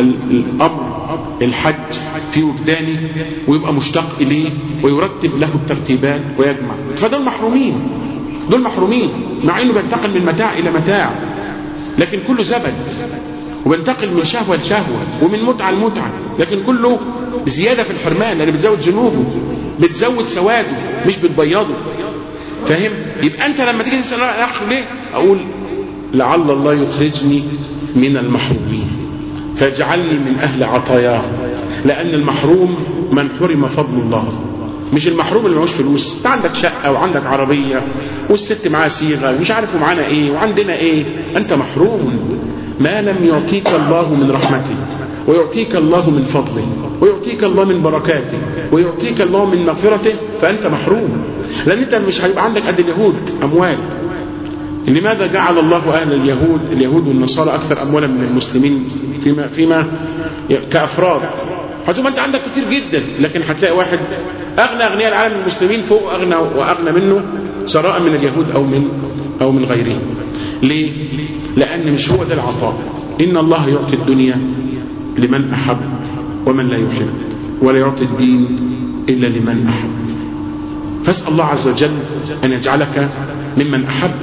Speaker 3: الأمر الحج في وجدانه ويبقى مشتاق إليه ويرتب له الترتيبات ويجمع فدول محرومين دول محرومين مع انه بينتقل من متاع الى متاع لكن كله زبد وبينتقل من شهوة لشهوة ومن متعة لمتعة لكن كله زيادة في الحرمان لأن بتزود ذنوبه بتزود سواده مش بتبيضه فاهم يبقى أنت لما تيجي تسأل أنا أخر ليه أقول لعل الله يخرجني من المحرومين فاجعلني من أهل عطاياه لأن المحروم من حرم فضل الله مش المحروم اللي معهوش فلوس انت عندك شقه وعندك عربيه والست معاها صيغه ومش عارف معانا ايه وعندنا ايه انت محروم ما لم يعطيك الله من رحمته ويعطيك الله من فضله ويعطيك الله من بركاته ويعطيك الله من مغفرته فانت محروم لان انت مش هيبقى عندك قد اليهود اموال لماذا جعل الله اهل اليهود اليهود والنصارى اكثر اموالا من المسلمين فيما فيما كافراد هتبقى انت عندك كتير جدا لكن هتلاقي واحد اغنى اغنياء العالم المسلمين فوق اغنى واغنى منه ثراء من اليهود او من او من غيرهم ليه لان مش هو ده العطاء ان الله يعطي الدنيا لمن احب ومن لا يحب ولا يعطي الدين الا لمن احب فاسال الله عز وجل ان يجعلك ممن احب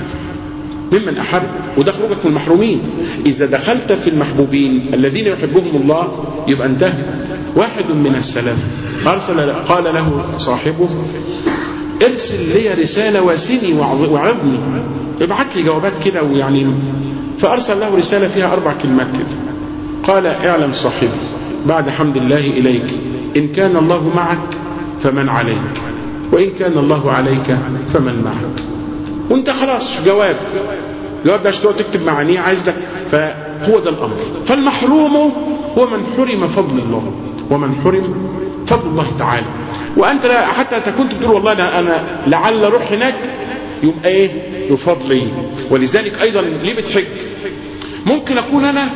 Speaker 3: ممن أحب وده خروجك من المحرومين إذا دخلت في المحبوبين الذين يحبهم الله يبقى انتهى واحد من السلف أرسل قال له صاحبه ارسل لي رسالة واسني وعظني ابعت لي جوابات كده ويعني فأرسل له رسالة فيها أربع كلمات كده قال اعلم صاحبي بعد حمد الله إليك إن كان الله معك فمن عليك وإن كان الله عليك فمن معك وانت خلاص جواب جواب ده عشان تقعد تكتب معانيه عايز لك فهو ده الامر فالمحروم هو من حرم فضل الله ومن حرم فضل الله تعالى وانت لا حتى انت كنت بتقول والله انا انا لعل اروح هناك يبقى ايه بفضلي ولذلك ايضا ليه بتحج ممكن اكون انا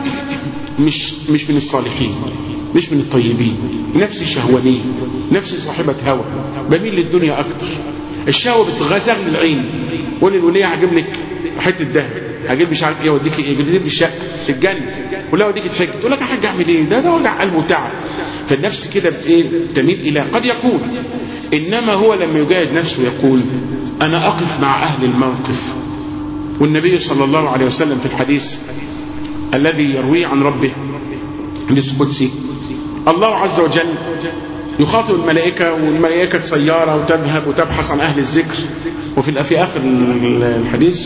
Speaker 3: مش مش من الصالحين مش من الطيبين نفسي شهوانيه نفسي صاحبه هوى بميل للدنيا اكتر الشهوه بتغزغ العين قول للوليه هجيب لك حته ذهب هجيب مش عارف ايه اوديك ايه بتجيب لي شقه في الجنه ولا اوديك تحج تقول لك يا حاج اعمل ايه ده ده وجع قلب وتعب فالنفس كده ايه تميل الى قد يكون انما هو لما يجاهد نفسه يقول انا اقف مع اهل الموقف والنبي صلى الله عليه وسلم في الحديث الذي يرويه عن ربه حديث قدسي الله عز وجل يخاطب الملائكة والملائكة سيارة وتذهب وتبحث عن أهل الذكر وفي في آخر الحديث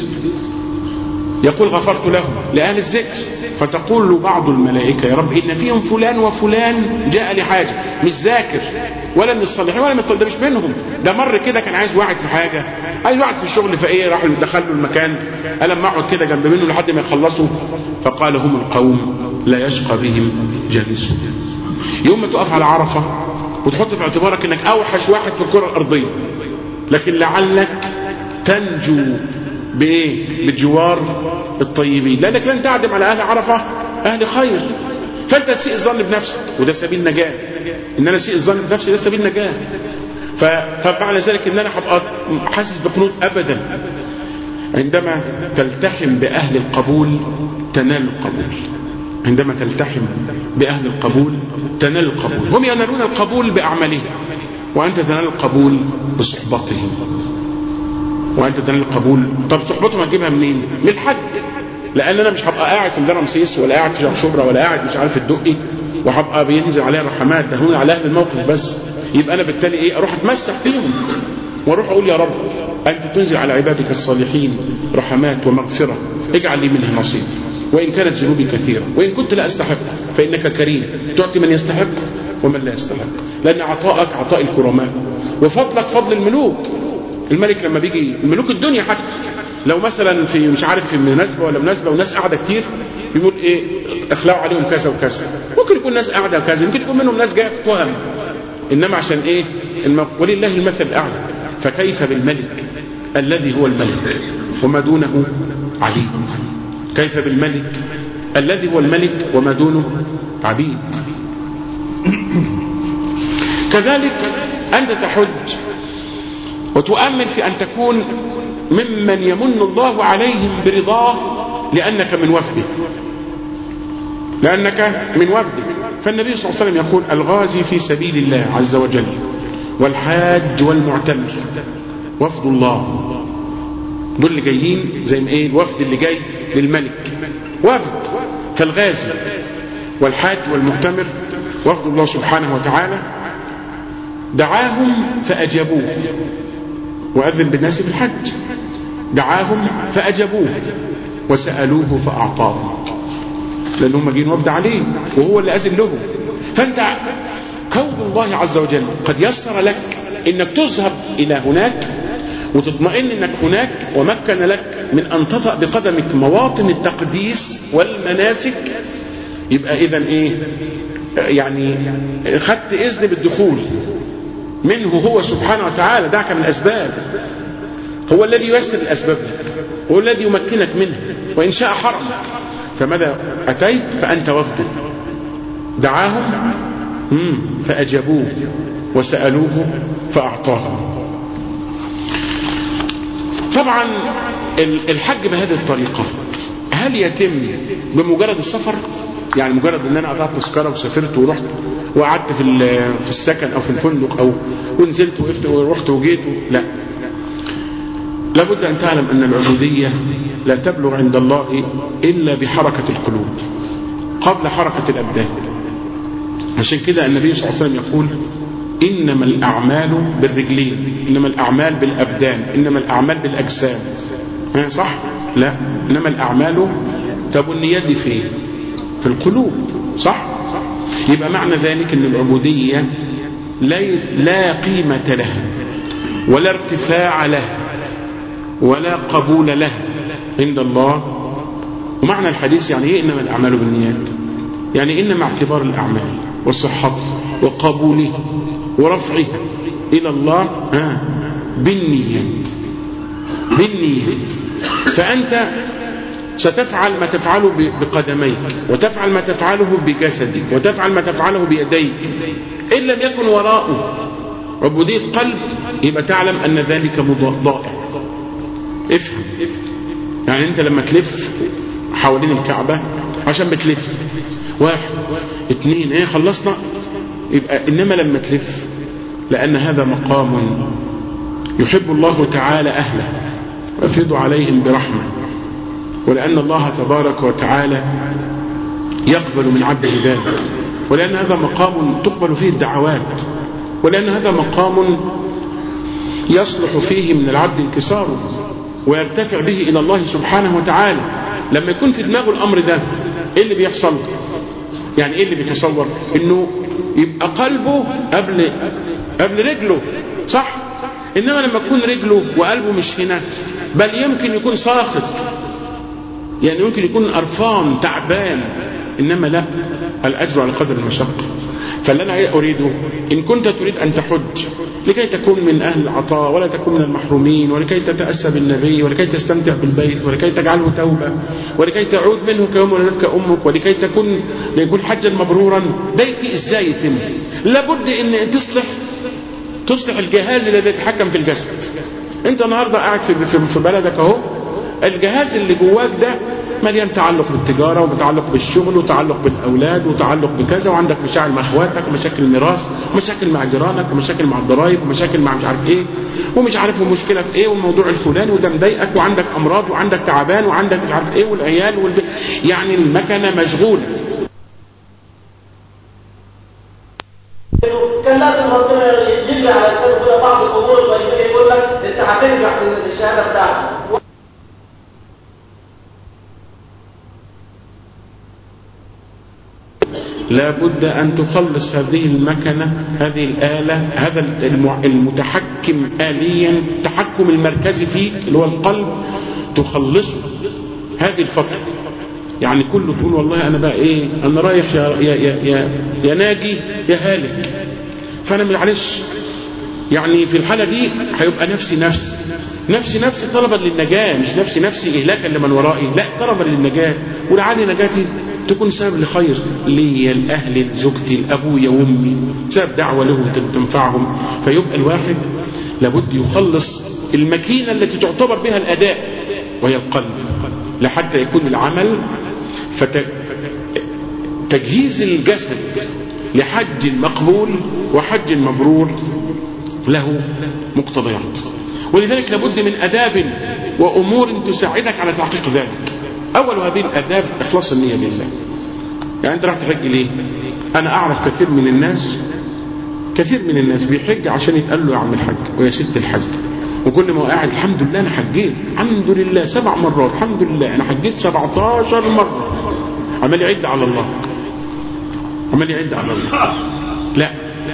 Speaker 3: يقول غفرت لهم لأهل الذكر فتقول له بعض الملائكة يا رب إن فيهم فلان وفلان جاء لحاجة مش ذاكر ولا من الصالحين ولا من الصالحين ده مش منهم ده مر كده كان عايز واحد في حاجة عايز واحد في الشغل فايه راح دخل له المكان قال لما اقعد كده جنب منه لحد ما يخلصوا فقال هم القوم لا يشقى بهم جالسهم يوم ما تقف على عرفة وتحط في اعتبارك انك اوحش واحد في الكرة الارضية لكن لعلك تنجو بايه بجوار الطيبين لانك لن تعدم على اهل عرفة اهل خير فانت تسيء الظن بنفسك وده سبيل نجاة ان انا اسيء الظن بنفسي ده سبيل نجاة فطب معنى ذلك ان انا هبقى حاسس بقنوط ابدا عندما تلتحم باهل القبول تنال القبول عندما تلتحم باهل القبول تنال القبول هم ينالون القبول باعمالهم وانت تنال القبول بصحبتهم وانت تنال القبول طب صحبتهم هتجيبها منين من الحج لان انا مش هبقى قاعد في مدار رمسيس ولا قاعد في شبرا ولا قاعد مش عارف الدقي وهبقى بينزل عليها رحمات ده هون على اهل الموقف بس يبقى انا بالتالي ايه اروح اتمسح فيهم واروح اقول يا رب انت تنزل على عبادك الصالحين رحمات ومغفره اجعل لي منها نصيب وان كانت ذنوبي كثيره وان كنت لا استحق فانك كريم تعطي من يستحق ومن لا يستحق لان عطائك عطاء الكرماء وفضلك فضل الملوك الملك لما بيجي ملوك الدنيا حتى لو مثلا في مش عارف في مناسبه ولا مناسبه وناس قاعده كتير بيقول ايه اخلعوا عليهم كذا وكذا ممكن يكون ناس قاعده كذا يمكن يكون منهم ناس جايه في تهم انما عشان ايه الم... ولله المثل الاعلى فكيف بالملك الذي هو الملك وما دونه عبيد كيف بالملك الذي هو الملك وما دونه عبيد كذلك انت تحج وتؤمل في ان تكون ممن يمن الله عليهم برضاه لانك من وفده لانك من وفده فالنبي صلى الله عليه وسلم يقول الغازي في سبيل الله عز وجل والحاج والمعتمر وفد الله دول اللي جايين زي ما ايه الوفد اللي جاي للملك وفد فالغازي والحاج والمعتمر وفد الله سبحانه وتعالى دعاهم فأجابوه وأذن بالناس بالحج دعاهم فأجابوه وسألوه فأعطاهم لأنهم جايين وفد عليه وهو اللي أذن له فأنت كون الله عز وجل قد يسر لك انك تذهب الى هناك وتطمئن انك هناك ومكن لك من ان تطأ بقدمك مواطن التقديس والمناسك يبقى اذا ايه يعني خدت اذن بالدخول منه هو سبحانه وتعالى دعك من الاسباب هو الذي ييسر الاسباب هو الذي يمكنك منها وان شاء حرمك فماذا اتيت فانت وفده دعاهم فأجابوه وسألوه فأعطاهم طبعا الحج بهذه الطريقة هل يتم بمجرد السفر يعني مجرد ان انا قطعت تذكره وسافرت ورحت وقعدت في في السكن او في الفندق او ونزلت وقفت ورحت وجيت لا لابد ان تعلم ان العبوديه لا تبلغ عند الله الا بحركه القلوب قبل حركه الابدان عشان كده النبي صلى الله عليه وسلم يقول إنما الأعمال بالرجلين إنما الأعمال بالأبدان إنما الأعمال بالأجسام ها صح؟ لا إنما الأعمال طب والنيات دي فين؟ في القلوب صح؟ يبقى معنى ذلك أن العبودية لا لا قيمة لها ولا ارتفاع لها ولا قبول لها عند الله ومعنى الحديث يعني ايه انما الاعمال بالنيات يعني انما اعتبار الاعمال وصحتها وقبولها ورفعها إلى الله آه بالنيات بالنيات فأنت ستفعل ما تفعله بقدميك وتفعل ما تفعله بجسدك وتفعل ما تفعله بيديك إن لم يكن وراءه عبودية قلب يبقى تعلم أن ذلك ضائع افهم يعني أنت لما تلف حوالين الكعبة عشان بتلف واحد اثنين ايه خلصنا يبقى انما لما تلف لان هذا مقام يحب الله تعالى اهله ويفيض عليهم برحمه ولان الله تبارك وتعالى يقبل من عبده ذلك ولأن هذا مقام تقبل فيه الدعوات ولأن هذا مقام يصلح فيه من العبد انكساره ويرتفع به إلى الله سبحانه وتعالى لما يكون في دماغه الأمر ده إيه اللي بيحصل يعني إيه اللي بيتصور إنه يبقى قلبه قبل قبل رجله صح إنما لما تكون رجله وقلبه مش هنا بل يمكن يكون ساخط يعني يمكن يكون قرفان تعبان إنما لا الأجر على قدر المشقة فاللي أنا أريده إن كنت تريد أن تحج لكي تكون من أهل العطاء ولا تكون من المحرومين ولكي تتأسى بالنبي ولكي تستمتع بالبيت ولكي تجعله توبة ولكي تعود منه كيوم ولدتك أمك ولكي تكون ليكون حجا مبرورا ده إزاي يتم لابد أن تصلح تصلح الجهاز الذي يتحكم في الجسد انت النهاردة قاعد في بلدك اهو الجهاز اللي جواك ده مليان تعلق بالتجارة وتعلق بالشغل وتعلق بالأولاد وتعلق بكذا وعندك مشاعر مع اخواتك ومشاكل ميراث ومشاكل مع جيرانك ومشاكل مع الضرايب ومشاكل مع مش عارف ايه ومش عارف المشكلة في ايه والموضوع الفلاني وده مضايقك وعندك امراض وعندك تعبان وعندك مش عارف ايه والعيال والبي... يعني المكنة مشغولة
Speaker 4: كان لازم ربنا يجيب على الانسان كده بعض الامور ويقول لك انت هتنجح من الشهاده بتاعتك
Speaker 3: لا بد أن تخلص هذه المكنة هذه الآلة هذا المتحكم آليا التحكم المركزي فيك اللي هو القلب تخلصه هذه الفترة يعني كله تقول والله أنا بقى إيه أنا رايح يا, يا, يا, يا, يا ناجي يا هالك فأنا معلش يعني في الحالة دي هيبقى نفسي نفسي نفسي نفسي طلبا للنجاة مش نفسي نفسي إهلاكا لمن ورائي لا طلبا للنجاة ولعلي نجاتي تكون سبب لخير لي الأهل زوجتي أبويا وأمي سبب دعوة لهم تنفعهم فيبقى الواحد لابد يخلص الماكينة التي تعتبر بها الأداء وهي القلب لحتى يكون العمل فتجهيز الجسد لحج مقبول وحج مبرور له مقتضيات ولذلك لابد من أداب وأمور تساعدك على تحقيق ذلك أول هذه الأداب إخلاص النية لله يعني أنت راح تحج ليه أنا أعرف كثير من الناس كثير من الناس بيحج عشان يتقال له يا عم الحج ويا ست الحج وكل ما قاعد الحمد لله أنا حجيت الحمد لله سبع مرات الحمد لله أنا حجيت 17 مرة عمال يعد على الله عمال يعد على الله لا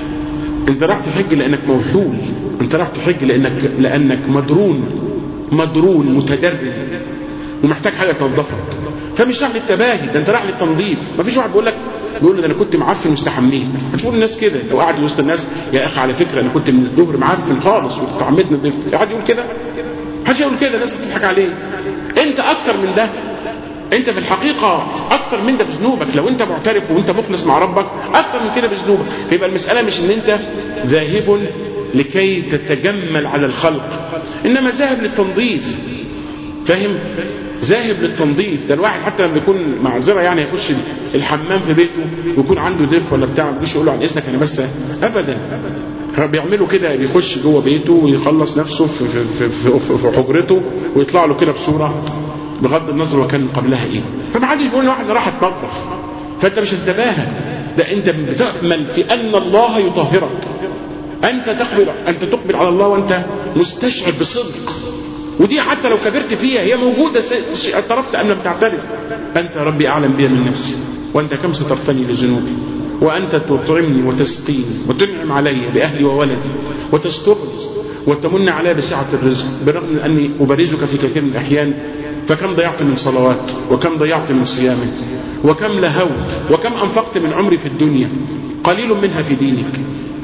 Speaker 3: انت راح تحج لانك موحول انت راح تحج لانك لانك مدرون مدرون متدرب ومحتاج حاجه تنظفك فمش راح للتباهي ده انت راح للتنظيف ما فيش واحد بيقول لك بيقول له ده انا كنت معفن واستحميت مش بقول الناس كده لو قاعد وسط الناس يا اخي على فكره انا كنت من الظهر معفن خالص واستحميت نظفت حد يقول كده حد يقول كده الناس بتضحك عليه انت اكتر من ده انت في الحقيقة اكتر من ده بذنوبك لو انت معترف وانت مخلص مع ربك اكتر من كده بذنوبك فيبقى المسألة مش ان انت ذاهب لكي تتجمل على الخلق انما ذاهب للتنظيف فاهم ذاهب للتنظيف ده الواحد حتى لما يكون معذرة يعني يخش الحمام في بيته ويكون عنده ضيف ولا بتاع ما يجيش يقول له عن اذنك انا بس ابدا بيعملوا كده بيخش جوه بيته ويخلص نفسه في, في, في, في, في حجرته ويطلع له كده بصوره بغض النظر وكان قبلها ايه فما حدش بيقول واحد راح اتنظف فانت مش انتباهك ده انت بتأمل في ان الله يطهرك انت تقبل انت تقبل على الله وانت مستشعر بصدق ودي حتى لو كبرت فيها هي موجودة اعترفت ام لم تعترف انت ربي اعلم بها من نفسي وانت كم سترتني لذنوبي وانت تطعمني وتسقيني وتنعم علي باهلي وولدي وتسترني وتمن علي بسعة الرزق برغم من اني ابرزك في كثير من الاحيان فكم ضيعت من صلوات وكم ضيعت من صيام وكم لهوت وكم أنفقت من عمري في الدنيا قليل منها في دينك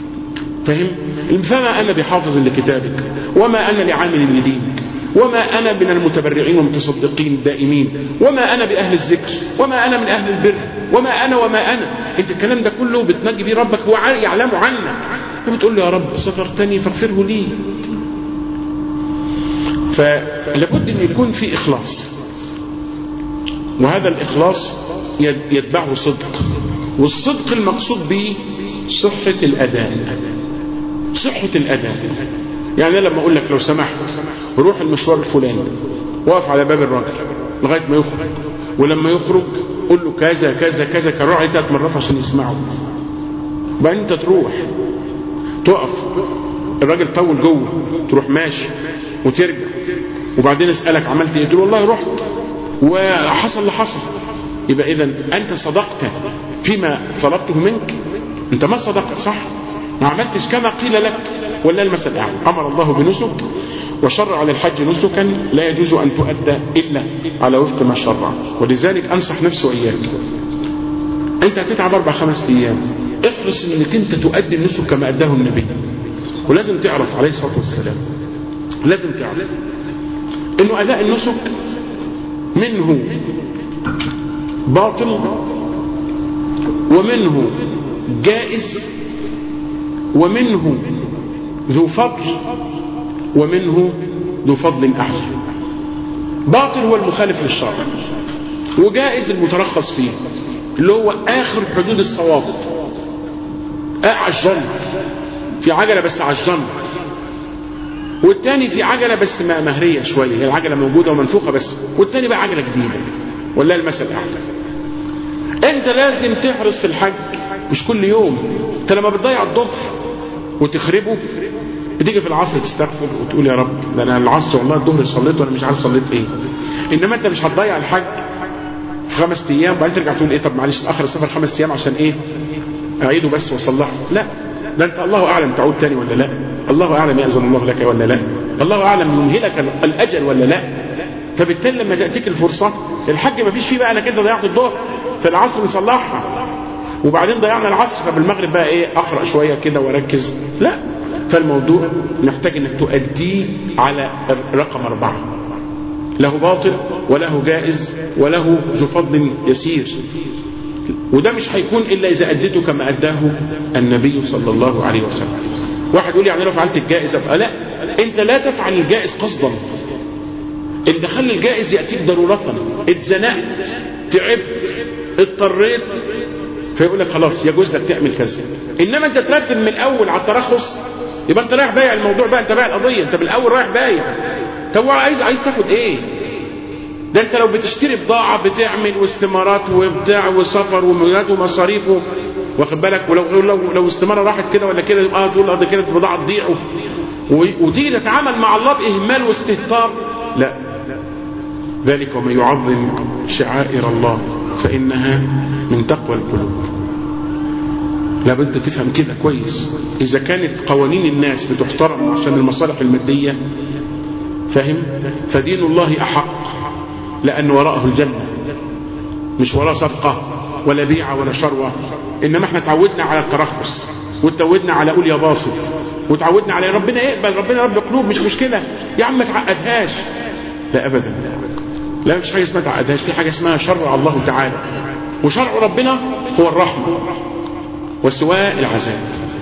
Speaker 3: فهم فما أنا بحافظ لكتابك وما أنا لعامل لدينك وما أنا من المتبرعين والمتصدقين الدائمين وما أنا بأهل الذكر وما أنا من أهل البر وما أنا وما أنا أنت الكلام ده كله بتنجي بيه ربك هو يعلم عنك بتقول له يا رب سترتني فاغفره لي فلابد ان يكون في اخلاص وهذا الاخلاص يتبعه صدق والصدق المقصود به صحة الاداء صحة الاداء يعني لما اقول لك لو سمحت روح المشوار الفلاني واقف على باب الراجل لغاية ما يخرج ولما يخرج قول له كذا كذا كذا كرر عليه ثلاث مرات عشان يسمعه وبعدين انت تروح تقف الراجل طول جوه تروح ماشي وترجع وبعدين اسالك عملت ايه تقول والله رحت وحصل اللي حصل يبقى اذا انت صدقت فيما طلبته منك انت ما صدقت صح ما عملتش كما قيل لك ولا المثل الاعلى امر الله بنسك وشرع للحج نسكا لا يجوز ان تؤدى الا على وفق ما شرع ولذلك انصح نفسي واياك انت هتتعب اربع خمس ايام احرص انك انت تؤدي النسك كما اداه النبي ولازم تعرف عليه الصلاه والسلام لازم تعرف انه اداء النسك منه باطل ومنه جائز ومنه ذو فضل ومنه ذو فضل أعلى باطل هو المخالف للشرع وجائز المترخص فيه اللي هو آخر حدود الصواب آه على الجنط في عجلة بس على الجنط والتاني في عجلة بس ما مهرية شوية هي العجلة موجودة ومنفوخة بس والتاني بقى عجلة جديدة ولا المثل الأعلى انت لازم تحرص في الحج مش كل يوم انت لما بتضيع الظهر وتخربه بتيجي في العصر تستغفر وتقول يا رب ده انا العصر والله الظهر صليت وانا مش عارف صليت ايه انما انت مش هتضيع الحج في خمس ايام وبعدين ترجع تقول ايه طب معلش اخر السفر خمس ايام عشان ايه اعيده بس واصلحه لا ده انت الله اعلم تعود تاني ولا لا الله اعلم ياذن الله لك ولا لا الله اعلم يمهلك الاجل ولا لا فبالتالي لما تاتيك الفرصه الحج ما فيش فيه بقى انك انت ضيعت الظهر في العصر نصلحها وبعدين ضيعنا العصر طب المغرب بقى ايه اقرا شويه كده واركز لا فالموضوع محتاج انك تؤديه على رقم اربعه له باطل وله جائز وله ذو فضل يسير وده مش هيكون الا اذا اديته كما اداه النبي صلى الله عليه وسلم واحد يقول يعني لو فعلت الجائز ابقى لا انت لا تفعل الجائز قصدا ان دخل الجائز ياتيك ضروره اتزنقت تعبت اضطريت فيقول لك خلاص يجوز لك تعمل كذا انما انت ترتب من الاول على الترخص يبقى انت رايح بايع الموضوع بقى انت بايع القضيه انت من الاول رايح بايع طب هو عايز عايز تاخد ايه ده انت لو بتشتري بضاعه بتعمل واستمارات وبتاع وسفر ومولات ومصاريف واخد بالك ولو لو لو استماره راحت كده ولا كده اه تقول اه ده كده البضاعه تضيع وتيجي تتعامل مع الله باهمال واستهتار لا ذلك ومن يعظم شعائر الله فإنها من تقوى القلوب لابد تفهم كده كويس إذا كانت قوانين الناس بتحترم عشان المصالح المادية فاهم فدين الله أحق لأن وراءه الجنة مش وراء صفقة ولا بيعة ولا شروة إنما احنا تعودنا على الترخص وتعودنا على قول يا باسط وتعودنا على ربنا يقبل ربنا رب قلوب مش مشكلة يا عم ما تعقدهاش لا أبدا لا مش حاجة اسمها تعقدهاش في حاجة اسمها شرع الله تعالى وشرع ربنا هو الرحمة وسواء العذاب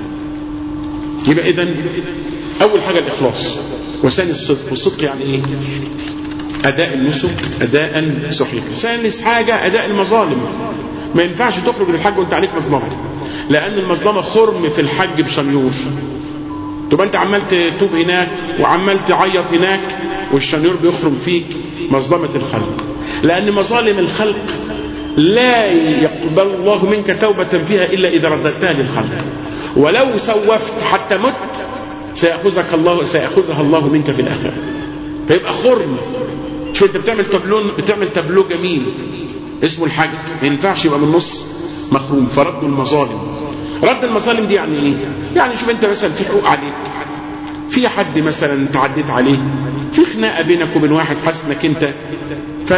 Speaker 3: يبقى إذن أول حاجة الإخلاص وثاني الصدق والصدق يعني إيه أداء النسك أداء صحيحا ثالث حاجة أداء المظالم ما ينفعش تخرج للحج وانت عليك مظلمة لأن المظلمة خرم في الحج بشنيور تبقى انت عمال تتوب هناك وعمال تعيط هناك والشنيور بيخرم فيك مظلمة الخلق لأن مظالم الخلق لا يقبل الله منك توبة فيها إلا إذا رددتها للخلق ولو سوفت حتى مت سيأخذك الله سيأخذها الله منك في الآخرة فيبقى خرم شو انت بتعمل تابلون بتعمل تابلو جميل اسمه الحج ما ينفعش يبقى من النص مخروم فرد المظالم رد المظالم دي يعني ايه يعني شوف انت مثلا في حقوق عليك في حد مثلا تعديت عليه في خناقه بينك وبين واحد حاسس انك انت ف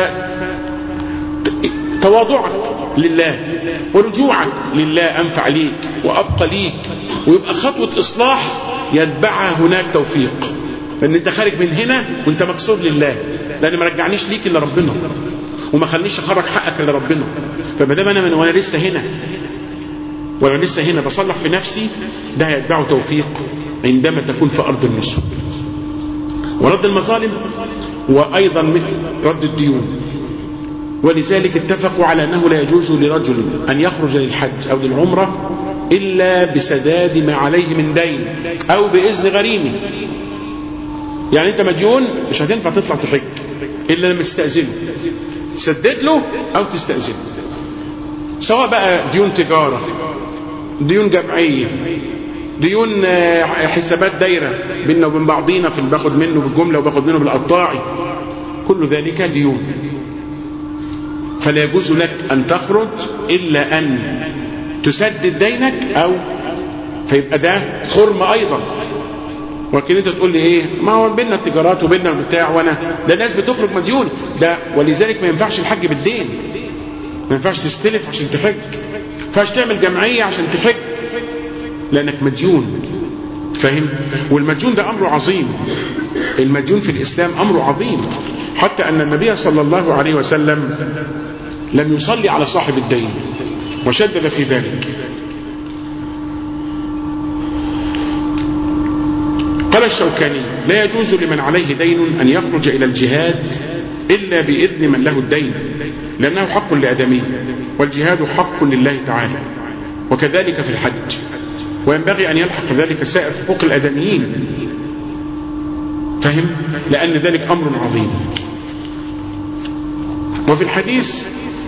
Speaker 3: تواضعك لله ورجوعك لله انفع ليك وابقى ليك ويبقى خطوه اصلاح يتبعها هناك توفيق لان انت خارج من هنا وانت مكسور لله لان ما رجعنيش ليك الا ربنا وما خلينيش اخرج حقك الا ربنا فما دام انا من وانا لسه هنا وانا لسه هنا بصلح في نفسي ده هيتبعه توفيق عندما تكون في ارض النسك ورد المظالم وايضا رد الديون ولذلك اتفقوا على انه لا يجوز لرجل ان يخرج للحج او للعمره الا بسداد ما عليه من دين او باذن غريمه يعني انت مديون مش هتنفع تطلع تحج الا لما تستاذنه تسدد له او تستأذنه سواء بقى ديون تجارة ديون جمعية ديون آه، حسابات دايرة بيننا وبين بعضينا في اللي باخد منه بالجملة وباخد منه بالقطاعي كل ذلك ديون فلا يجوز لك أن تخرج إلا أن تسدد دينك أو فيبقى ده حرم أيضا ولكن انت تقول لي ايه ما هو بيننا التجارات وبيننا البتاع وانا ده الناس بتخرج مديون ده ولذلك ما ينفعش الحج بالدين ما ينفعش تستلف عشان تحج ما ينفعش تعمل جمعيه عشان تحج لانك مديون فاهم والمديون ده امره عظيم المديون في الاسلام امره عظيم حتى ان النبي صلى الله عليه وسلم لم يصلي على صاحب الدين وشدد في ذلك قال الشوكاني لا يجوز لمن عليه دين أن يخرج إلى الجهاد إلا بإذن من له الدين لأنه حق لآدمي والجهاد حق لله تعالى وكذلك في الحج وينبغي أن يلحق ذلك سائر حقوق الآدميين فهم؟ لأن ذلك أمر عظيم وفي الحديث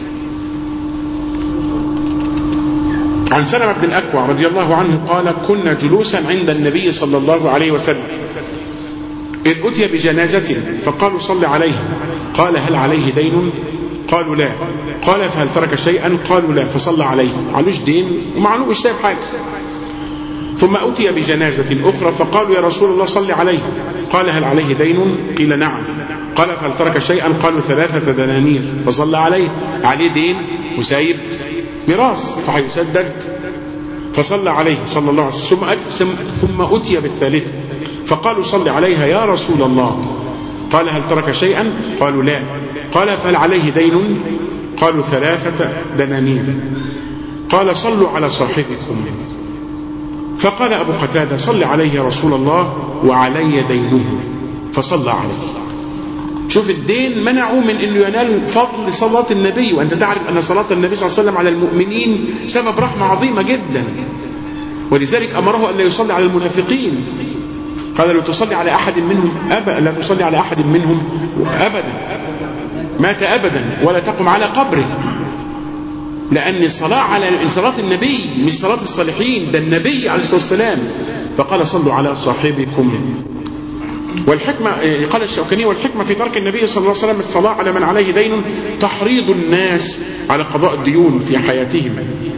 Speaker 3: عن سلمة بن الأكوع رضي الله عنه قال كنا جلوسا عند النبي صلى الله عليه وسلم إذ أتي بجنازة فقالوا صل عليها قال هل عليه دين قالوا لا قال فهل ترك شيئا قالوا لا فصلى عليه معلوش دين ومعلوش مش سايب حاجة ثم أتي بجنازة أخرى فقالوا يا رسول الله صل عليه قال هل عليه دين قيل نعم قال فهل ترك شيئا قالوا ثلاثة دنانير فصلى عليه عليه دين وسايب ميراث فهيسدد فصلى عليه صلى الله عليه وسلم ثم أت- ثم أتي بالثالثة فقالوا صل عليها يا رسول الله قال هل ترك شيئا قالوا لا قال فهل عليه دين قالوا ثلاثة دنانير قال صلوا على صاحبكم فقال أبو قتادة صل عليه يا رسول الله وعلي دينه فصلى عليه شوف الدين منعه من انه ينال فضل صلاة النبي وانت تعرف ان صلاة النبي صلى الله عليه وسلم على المؤمنين سبب رحمة عظيمة جدا ولذلك امره ان لا يصلي على المنافقين قال لو تصلي على احد منهم ابدا لا تصلي على احد منهم ابدا مات ابدا ولا تقم على قبره لان الصلاة على صلاة النبي مش صلاة الصالحين ده النبي عليه الصلاة والسلام فقال صلوا على صاحبكم والحكمة قال الشوكاني والحكمة في ترك النبي صلى الله عليه وسلم الصلاة على من عليه دين تحريض الناس على قضاء الديون في حياتهم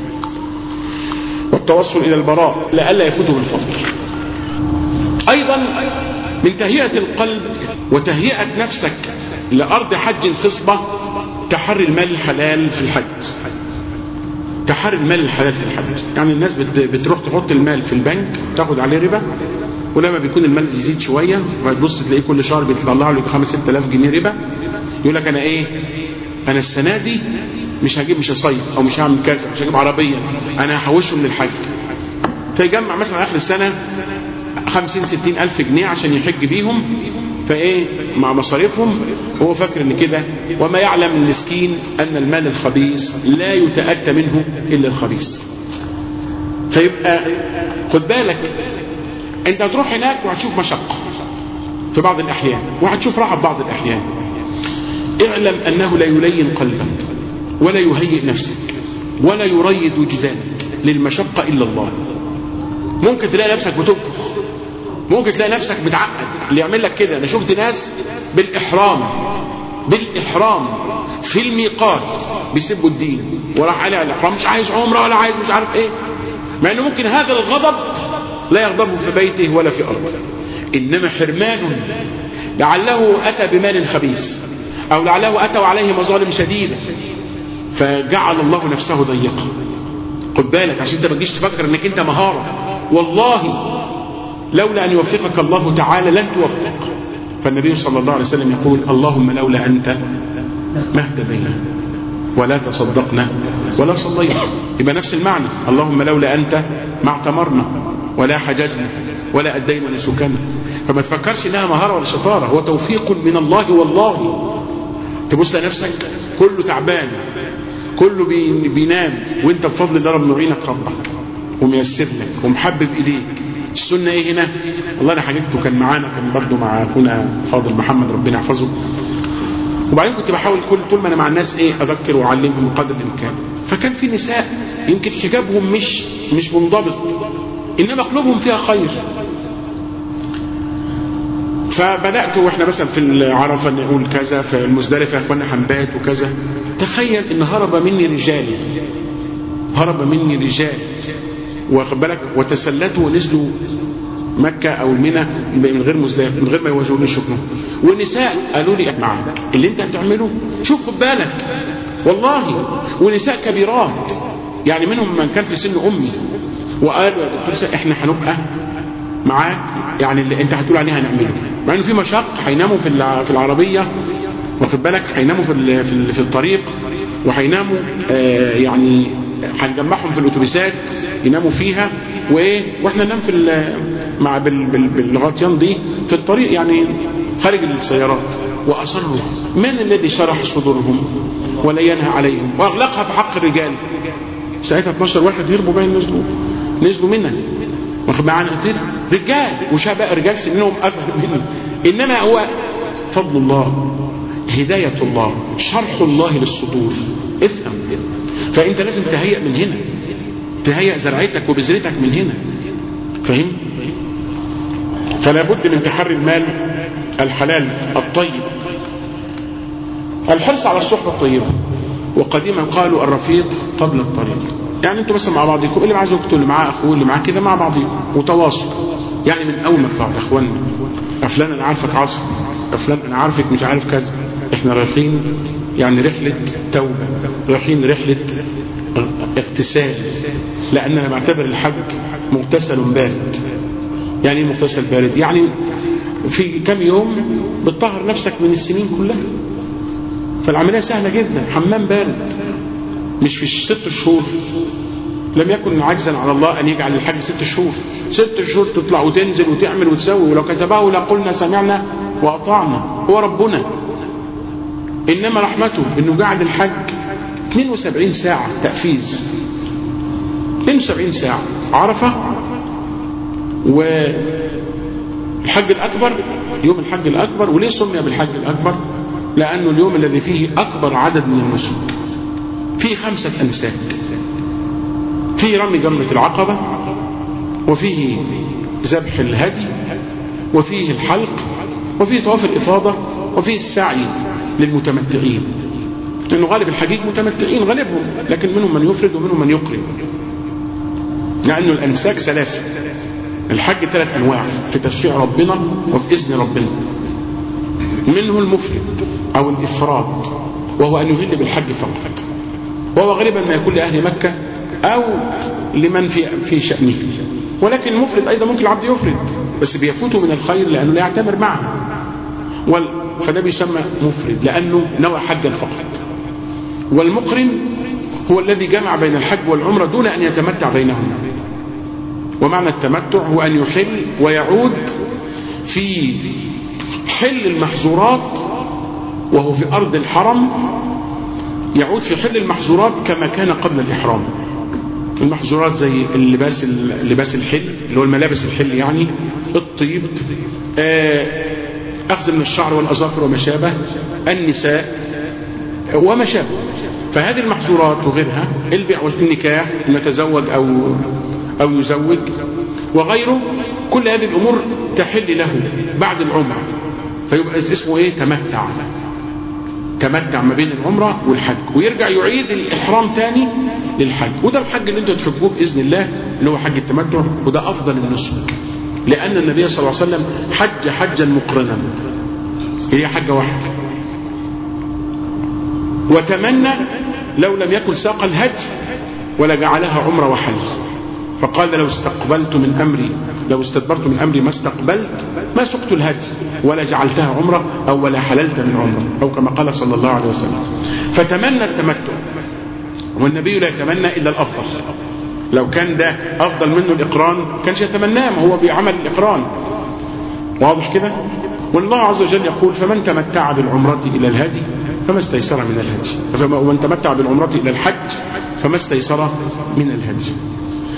Speaker 3: والتوصل إلى البراء لئلا يفوتهم الفضل أيضا من تهيئة القلب وتهيئة نفسك لأرض حج خصبة تحري المال الحلال في الحج تحري المال الحلال في الحج يعني الناس بت- بتروح تحط المال في البنك تاخد عليه ربا ولما بيكون المال يزيد شويه فتبص تلاقيه كل شهر بيطلع له 5 6000 جنيه ربا يقول لك انا ايه انا السنه دي مش هجيب مش هصيف او مش هعمل كذا مش هجيب عربيه انا هحوشهم للحج فيجمع مثلا اخر السنه 50 60 الف جنيه عشان يحج بيهم فايه مع مصاريفهم وهو فاكر ان كده وما يعلم المسكين ان المال الخبيث لا يتاتى منه الا الخبيث فيبقى خد بالك انت هتروح هناك وهتشوف مشقة في بعض الأحيان وهتشوف راحة في بعض الأحيان اعلم أنه لا يلين قلبك ولا يهيئ نفسك ولا يريد وجدانك للمشقة إلا الله ممكن تلاقي نفسك بتنفخ ممكن تلاقي نفسك بتعقد اللي يعمل لك كده أنا شفت ناس بالإحرام بالإحرام في الميقات بيسبوا الدين وراح عليه الإحرام مش عايز عمرة ولا عايز مش عارف إيه مع أنه ممكن هذا الغضب لا يغضبه في بيته ولا في أرضه إنما حرمان لعله أتى بمال خبيث أو لعله أتى وعليه مظالم شديدة فجعل الله نفسه ضيقا خد بالك عشان انت ما تجيش تفكر انك انت مهارة والله لولا ان يوفقك الله تعالى لن توفق فالنبي صلى الله عليه وسلم يقول اللهم لولا انت ما اهتدينا ولا تصدقنا ولا صلينا يبقى نفس المعنى اللهم لولا انت ما اعتمرنا ولا حججنا ولا ادينا نسكنا فما تفكرش انها مهاره ولا شطاره هو توفيق من الله والله تبص لنفسك كله تعبان كله بي- بينام وانت بفضل الله رب معينك ربك وميسر لك ومحبب اليك السنه ايه هنا والله انا حاجته كان معانا كان برضه مع اخونا فاضل محمد ربنا يحفظه وبعدين كنت بحاول كل طول ما انا مع الناس ايه اذكر واعلمهم بقدر الامكان فكان في نساء يمكن حجابهم مش مش منضبط انما قلوبهم فيها خير فبدات واحنا مثلا في العرفه نقول كذا في المزدلفه يا اخوانا حنبات وكذا تخيل ان هرب مني رجال هرب مني رجال واخد بالك وتسلتوا ونزلوا مكة أو المنى من غير مزدلفة من غير ما يواجهوني شكرا ونساء قالوا لي معك اللي أنت هتعمله شوف خد بالك والله ونساء كبيرات يعني منهم من كان في سن أمي وقالوا يا دكتور سا احنا هنبقى معاك يعني اللي انت هتقول عليه هنعمله مع انه في مشق هيناموا في في العربيه واخد بالك هيناموا في في في الطريق وهيناموا آه يعني هنجمعهم في الاتوبيسات يناموا فيها وايه واحنا ننام في مع بالغطيان دي في الطريق يعني خارج السيارات واصروا من الذي شرح صدورهم ولا ينهى عليهم واغلقها في حق الرجال ساعتها 12 واحد هربوا باين نزلوا نزلوا منها واخد معانا كتير رجال وشباب رجال سنهم اصغر مني انما هو فضل الله هداية الله شرح الله للصدور افهم فانت لازم تهيئ من هنا تهيئ زرعتك وبذرتك من هنا فهم فلا بد من تحري المال الحلال الطيب الحرص على الصحبة الطيبة وقديما قالوا الرفيق قبل الطريق يعني انتوا مثلا مع بعضكم اللي معاه زوجته اللي معاه اخوه اللي معاه كده مع بعضكم وتواصل يعني من اول ما تطلعوا يا اخوانا فلان انا عارفك عصر فلان انا عارفك مش عارف كذا احنا رايحين يعني رحلة توبة رايحين رحلة اغتسال لان انا بعتبر الحج مغتسل بارد يعني ايه مغتسل بارد يعني في كم يوم بتطهر نفسك من السنين كلها فالعملية سهلة جدا حمام بارد مش في ست شهور لم يكن عجزا على الله أن يجعل الحج ست شهور ست شهور تطلع وتنزل وتعمل وتسوي ولو كتبه لقلنا سمعنا وأطعنا هو ربنا إنما رحمته إنه جعل الحج 72 ساعة تأفيز 72 ساعة عرفة والحج الأكبر يوم الحج الأكبر وليه سمي بالحج الأكبر لأنه اليوم الذي فيه أكبر عدد من النسك فيه خمسة أنساك فيه رمي جمرة العقبة وفيه ذبح الهدي وفيه الحلق وفيه طواف الإفاضة وفيه السعي للمتمتعين لأنه غالب الحجيج متمتعين غالبهم لكن منهم من يفرد ومنهم من يقرن لأنه الأنساك ثلاثة الحج ثلاث أنواع في تشريع ربنا وفي إذن ربنا منه المفرد أو الإفراد وهو أن يهل بالحج فقط وهو غالبا ما يكون لأهل مكة أو لمن في في شأنه ولكن المفرد أيضا ممكن العبد يفرد بس بيفوته من الخير لأنه لا يعتمر معه وال فده بيسمى مفرد لأنه نوى حجا فقط والمقرن هو الذي جمع بين الحج والعمرة دون أن يتمتع بينهما ومعنى التمتع هو أن يحل ويعود في حل المحظورات وهو في أرض الحرم يعود في حل المحظورات كما كان قبل الإحرام المحظورات زي اللباس اللباس الحل اللي هو الملابس الحل يعني الطيب أخذ من الشعر والأظافر وما شابه النساء وما شابه فهذه المحظورات وغيرها البيع والنكاح نتزوج أو أو يزوج وغيره كل هذه الأمور تحل له بعد العمرة فيبقى اسمه ايه تمتع تمتع ما بين العمرة والحج ويرجع يعيد الإحرام تاني للحج وده الحج اللي انتوا تحبوه بإذن الله اللي هو حج التمتع وده أفضل النسك لأن النبي صلى الله عليه وسلم حج حجا مقرنا هي حجة واحدة وتمنى لو لم يكن ساق الهدي ولا جعلها عمرة وحج فقال لو استقبلت من أمري لو استدبرت من أمري ما استقبلت ما سقت الهدي ولا جعلتها عمرة أو ولا حللت من عمرة أو كما قال صلى الله عليه وسلم فتمنى التمتع والنبي لا يتمنى إلا الأفضل لو كان ده أفضل منه الإقران كانش يتمناه ما هو بعمل الإقران واضح كده والله عز وجل يقول فمن تمتع بالعمرة إلى الهدي فما استيسر من الهدي ومن تمتع بالعمرة إلى الحج فما استيسر من الهدي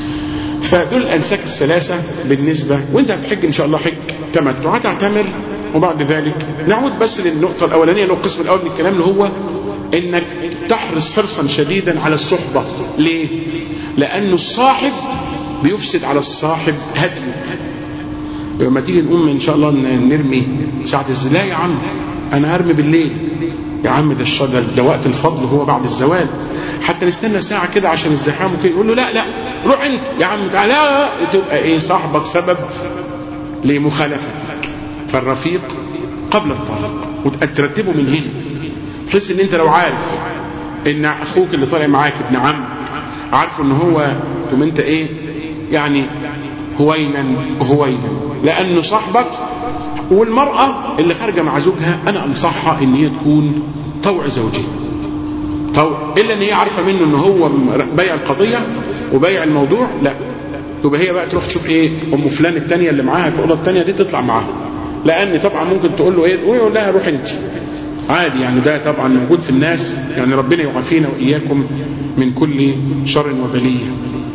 Speaker 3: فدول الأنساك الثلاثة بالنسبة وانت هتحج إن شاء الله حج تمتع هتعتمر وبعد ذلك نعود بس للنقطة الأولانية اللي هو القسم الأول من الكلام اللي هو إنك تحرص حرصا شديدا على الصحبة ليه؟ لأنه الصاحب بيفسد على الصاحب هدمه لما تيجي نقوم إن شاء الله نرمي ساعة الزلا يا عم أنا هرمي بالليل يا عم ده الشجر ده وقت الفضل هو بعد الزوال حتى نستنى ساعة كده عشان الزحام وكده يقول له لا لا روح انت يا عم تعالى لا تبقى ايه صاحبك سبب لمخالفتك فالرفيق قبل الطريق وترتبه من هنا بحيث ان انت لو عارف ان اخوك اللي طالع معاك ابن عم عارفه ان هو تقوم انت ايه يعني هوينا هوينا لانه صاحبك والمرأة اللي خارجة مع زوجها انا انصحها ان هي تكون طوع زوجها طوع الا ان هي عارفة منه ان هو بايع القضية وبايع الموضوع لا يبقى هي بقى تروح تشوف ايه ام فلان التانية اللي معاها في الاوضه التانية دي تطلع معاها لان طبعا ممكن تقول له ايه يقول لها روح انت عادي يعني ده طبعا موجود في الناس يعني ربنا يعافينا واياكم من كل شر وبليه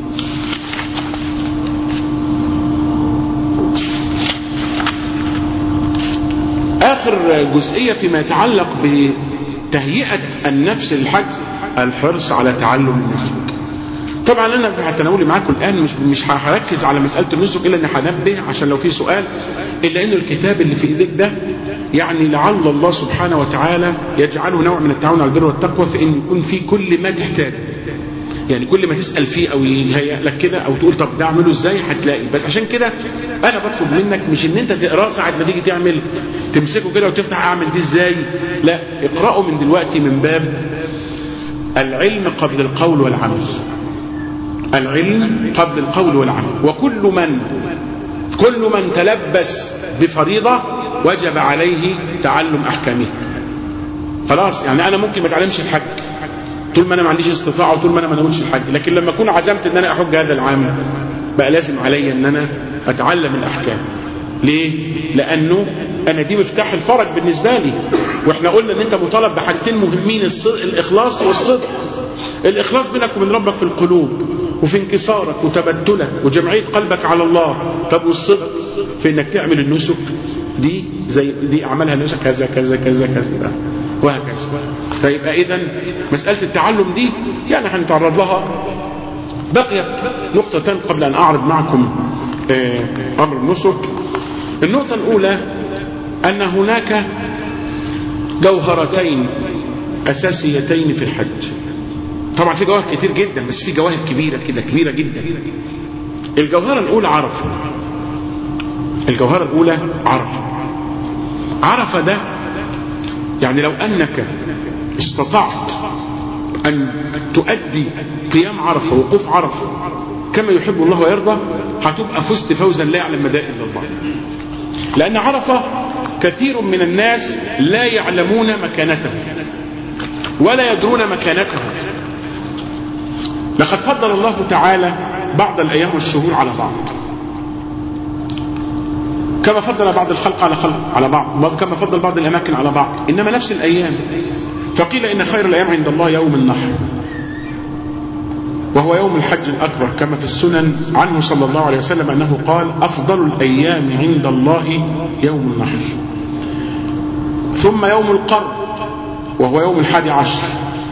Speaker 3: اخر جزئيه فيما يتعلق بتهيئه النفس للحج الحرص على تعلم النسك طبعا انا في تناولي معاكم الان مش مش هركز على مساله النسك الا اني هنبه عشان لو في سؤال الا ان الكتاب اللي في ايديك ده يعني لعل الله سبحانه وتعالى يجعله نوع من التعاون على البر والتقوى في ان يكون فيه كل ما تحتاج يعني كل ما تسال فيه او يهيئ لك كده او تقول طب ده اعمله ازاي هتلاقي بس عشان كده انا بطلب منك مش ان انت تقراه ساعه ما تيجي تعمل تمسكه كده وتفتح اعمل دي ازاي لا اقراه من دلوقتي من باب العلم قبل القول والعمل العلم قبل القول والعمل وكل من كل من تلبس بفريضة وجب عليه تعلم أحكامه خلاص يعني أنا ممكن ما اتعلمش الحج طول ما أنا ما عنديش استطاعة وطول ما أنا ما نقولش الحج لكن لما أكون عزمت أن أنا أحج هذا العام بقى لازم علي أن أنا أتعلم الأحكام ليه؟ لأنه أنا دي مفتاح الفرج بالنسبة لي وإحنا قلنا أن أنت مطالب بحاجتين مهمين الإخلاص والصدق الإخلاص بينك وبين ربك في القلوب وفي انكسارك وتبتلك وجمعية قلبك على الله طب والصدق في انك تعمل النسك دي زي دي اعمالها نسك كذا كذا كذا كذا وهكذا فيبقى اذا مسألة التعلم دي يعني هنتعرض لها بقيت نقطتان قبل ان اعرض معكم امر النسك النقطة الاولى ان هناك جوهرتين اساسيتين في الحج طبعا في جواهر كتير جدا بس في جواهر كبيرة كده كبيرة جدا الجوهرة الأولى عرفة الجوهرة الأولى عرفة عرفة ده يعني لو أنك استطعت أن تؤدي قيام عرفة وقوف عرفة كما يحب الله ويرضى هتبقى فزت فوزا لا يعلم مدى إلا الله لأن عرفة كثير من الناس لا يعلمون مكانته ولا يدرون مكانته لقد فضل الله تعالى بعض الأيام والشهور على بعض كما فضل بعض الخلق على خلق على بعض كما فضل بعض الأماكن على بعض إنما نفس الأيام فقيل إن خير الأيام عند الله يوم النحر وهو يوم الحج الأكبر كما في السنن عنه صلى الله عليه وسلم أنه قال أفضل الأيام عند الله يوم النحر ثم يوم القر وهو يوم الحادي عشر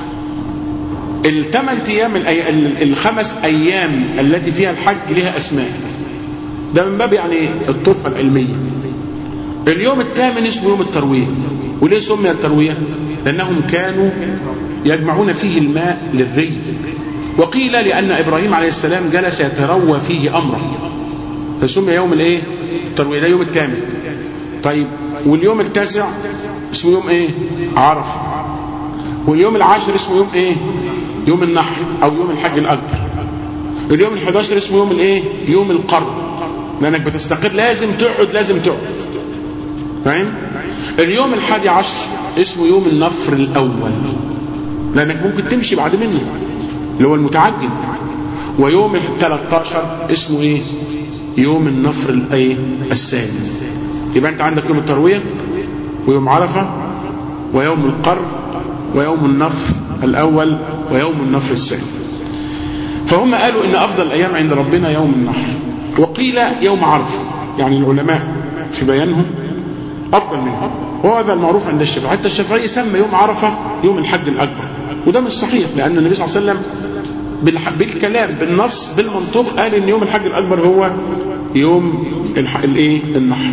Speaker 3: الثمان ايام الخمس ايام التي فيها الحج لها اسماء ده من باب يعني الطرفة العلمية اليوم الثامن اسمه يوم التروية وليه سمي التروية لانهم كانوا يجمعون فيه الماء للري وقيل لان ابراهيم عليه السلام جلس يتروى فيه امره فسمي يوم الايه التروية ده يوم الثامن طيب واليوم التاسع اسمه يوم ايه عرفه واليوم العاشر اسمه يوم ايه يوم النحر او يوم الحج الاكبر اليوم ال11 اسمه يوم الايه يوم القرن لانك بتستقر لازم تقعد لازم تقعد فاهم اليوم الحادي عشر اسمه يوم النفر الاول لانك ممكن تمشي بعد منه اللي هو المتعجل ويوم ال13 اسمه ايه يوم النفر الايه الثاني يبقى انت عندك يوم الترويه ويوم عرفه ويوم القرن ويوم النفر الأول ويوم النفر الثاني فهم قالوا إن أفضل الأيام عند ربنا يوم النحر وقيل يوم عرفة يعني العلماء في بيانهم أفضل أفضل منه وهذا المعروف عند الشافعي حتى الشافعي سمى يوم عرفة يوم الحج الأكبر وده مش صحيح لأن النبي صلى الله عليه وسلم بالح- بالكلام بالنص بالمنطوق قال ان يوم الحج الاكبر هو يوم الح- الايه النحر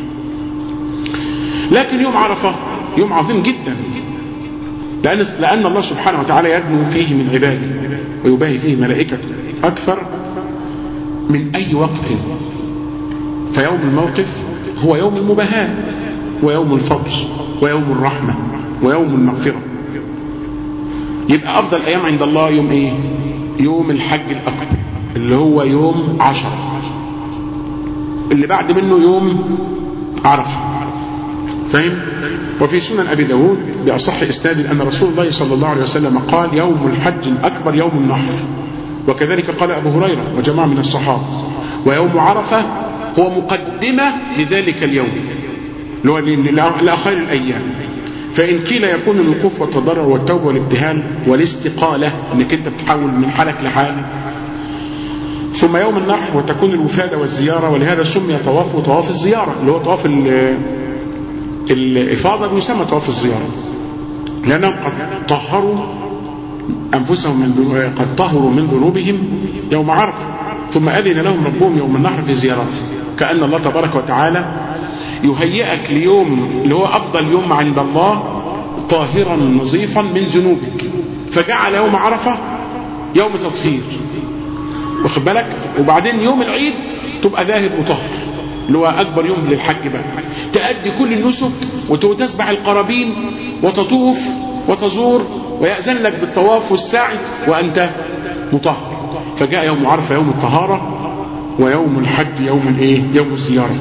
Speaker 3: لكن يوم عرفه يوم عظيم جدا لان لان الله سبحانه وتعالى يدنو فيه من عباده ويباهي فيه ملائكته اكثر من اي وقت فيوم الموقف هو يوم المباهاة ويوم الفضل ويوم الرحمة ويوم المغفرة يبقى أفضل أيام عند الله يوم إيه يوم الحج الأكبر اللي هو يوم عشرة اللي بعد منه يوم عرفة فاهم وفي سنن أبي داود بأصح إسناد أن رسول الله صلى الله عليه وسلم قال يوم الحج الأكبر يوم النحر وكذلك قال أبو هريرة وجماعة من الصحابة ويوم عرفة هو مقدمة لذلك اليوم اللي هو لأخير الأيام فإن قيل يكون الوقوف والتضرع والتوبة والابتهال والاستقالة انك انت بتحول من حالك لحال ثم يوم النحر وتكون الوفادة والزيارة ولهذا سمي طواف وطواف الزيارة اللي هو طواف ال- الإفاضة بيسمى طواف الزيارة لأنهم قد طهروا أنفسهم من ذنوب- قد طهروا من ذنوبهم يوم عرفة ثم أذن لهم ربهم يوم النحر في زيارته كأن الله تبارك وتعالى يهيئك ليوم اللي هو أفضل يوم عند الله طاهرا نظيفا من ذنوبك فجعل يوم عرفة يوم تطهير واخد بالك وبعدين يوم العيد تبقى ذاهب مطهر اللي هو أكبر يوم للحج بقى تأدي كل النسك وتسبح القرابين وتطوف وتزور ويأذن لك بالطواف والسعي وأنت مطهر فجاء يوم عرفة يوم الطهارة ويوم الحج يوم الايه يوم الزيارة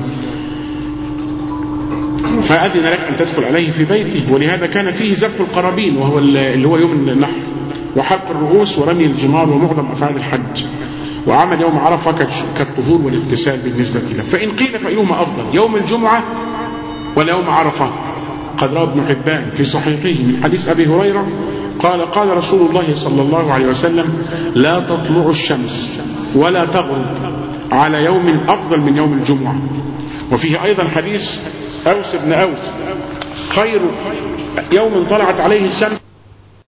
Speaker 3: فأذن لك أن تدخل عليه في بيته ولهذا كان فيه ذبح القرابين وهو اللي هو يوم النحر وحلق الرؤوس ورمي الجمار ومعظم أفعال الحج وعمل يوم عرفة كالش- كالطهور والاغتسال بالنسبة له فإن قيل فأيهما أفضل يوم الجمعة ولا يوم عرفة قد روى ابن حبان في صحيحه من حديث أبي هريرة قال قال رسول الله صلى الله عليه وسلم لا تطلع الشمس ولا تغرب على يوم أفضل من يوم الجمعة وفيه أيضا حديث أوس بن أوس خير يوم طلعت عليه الشمس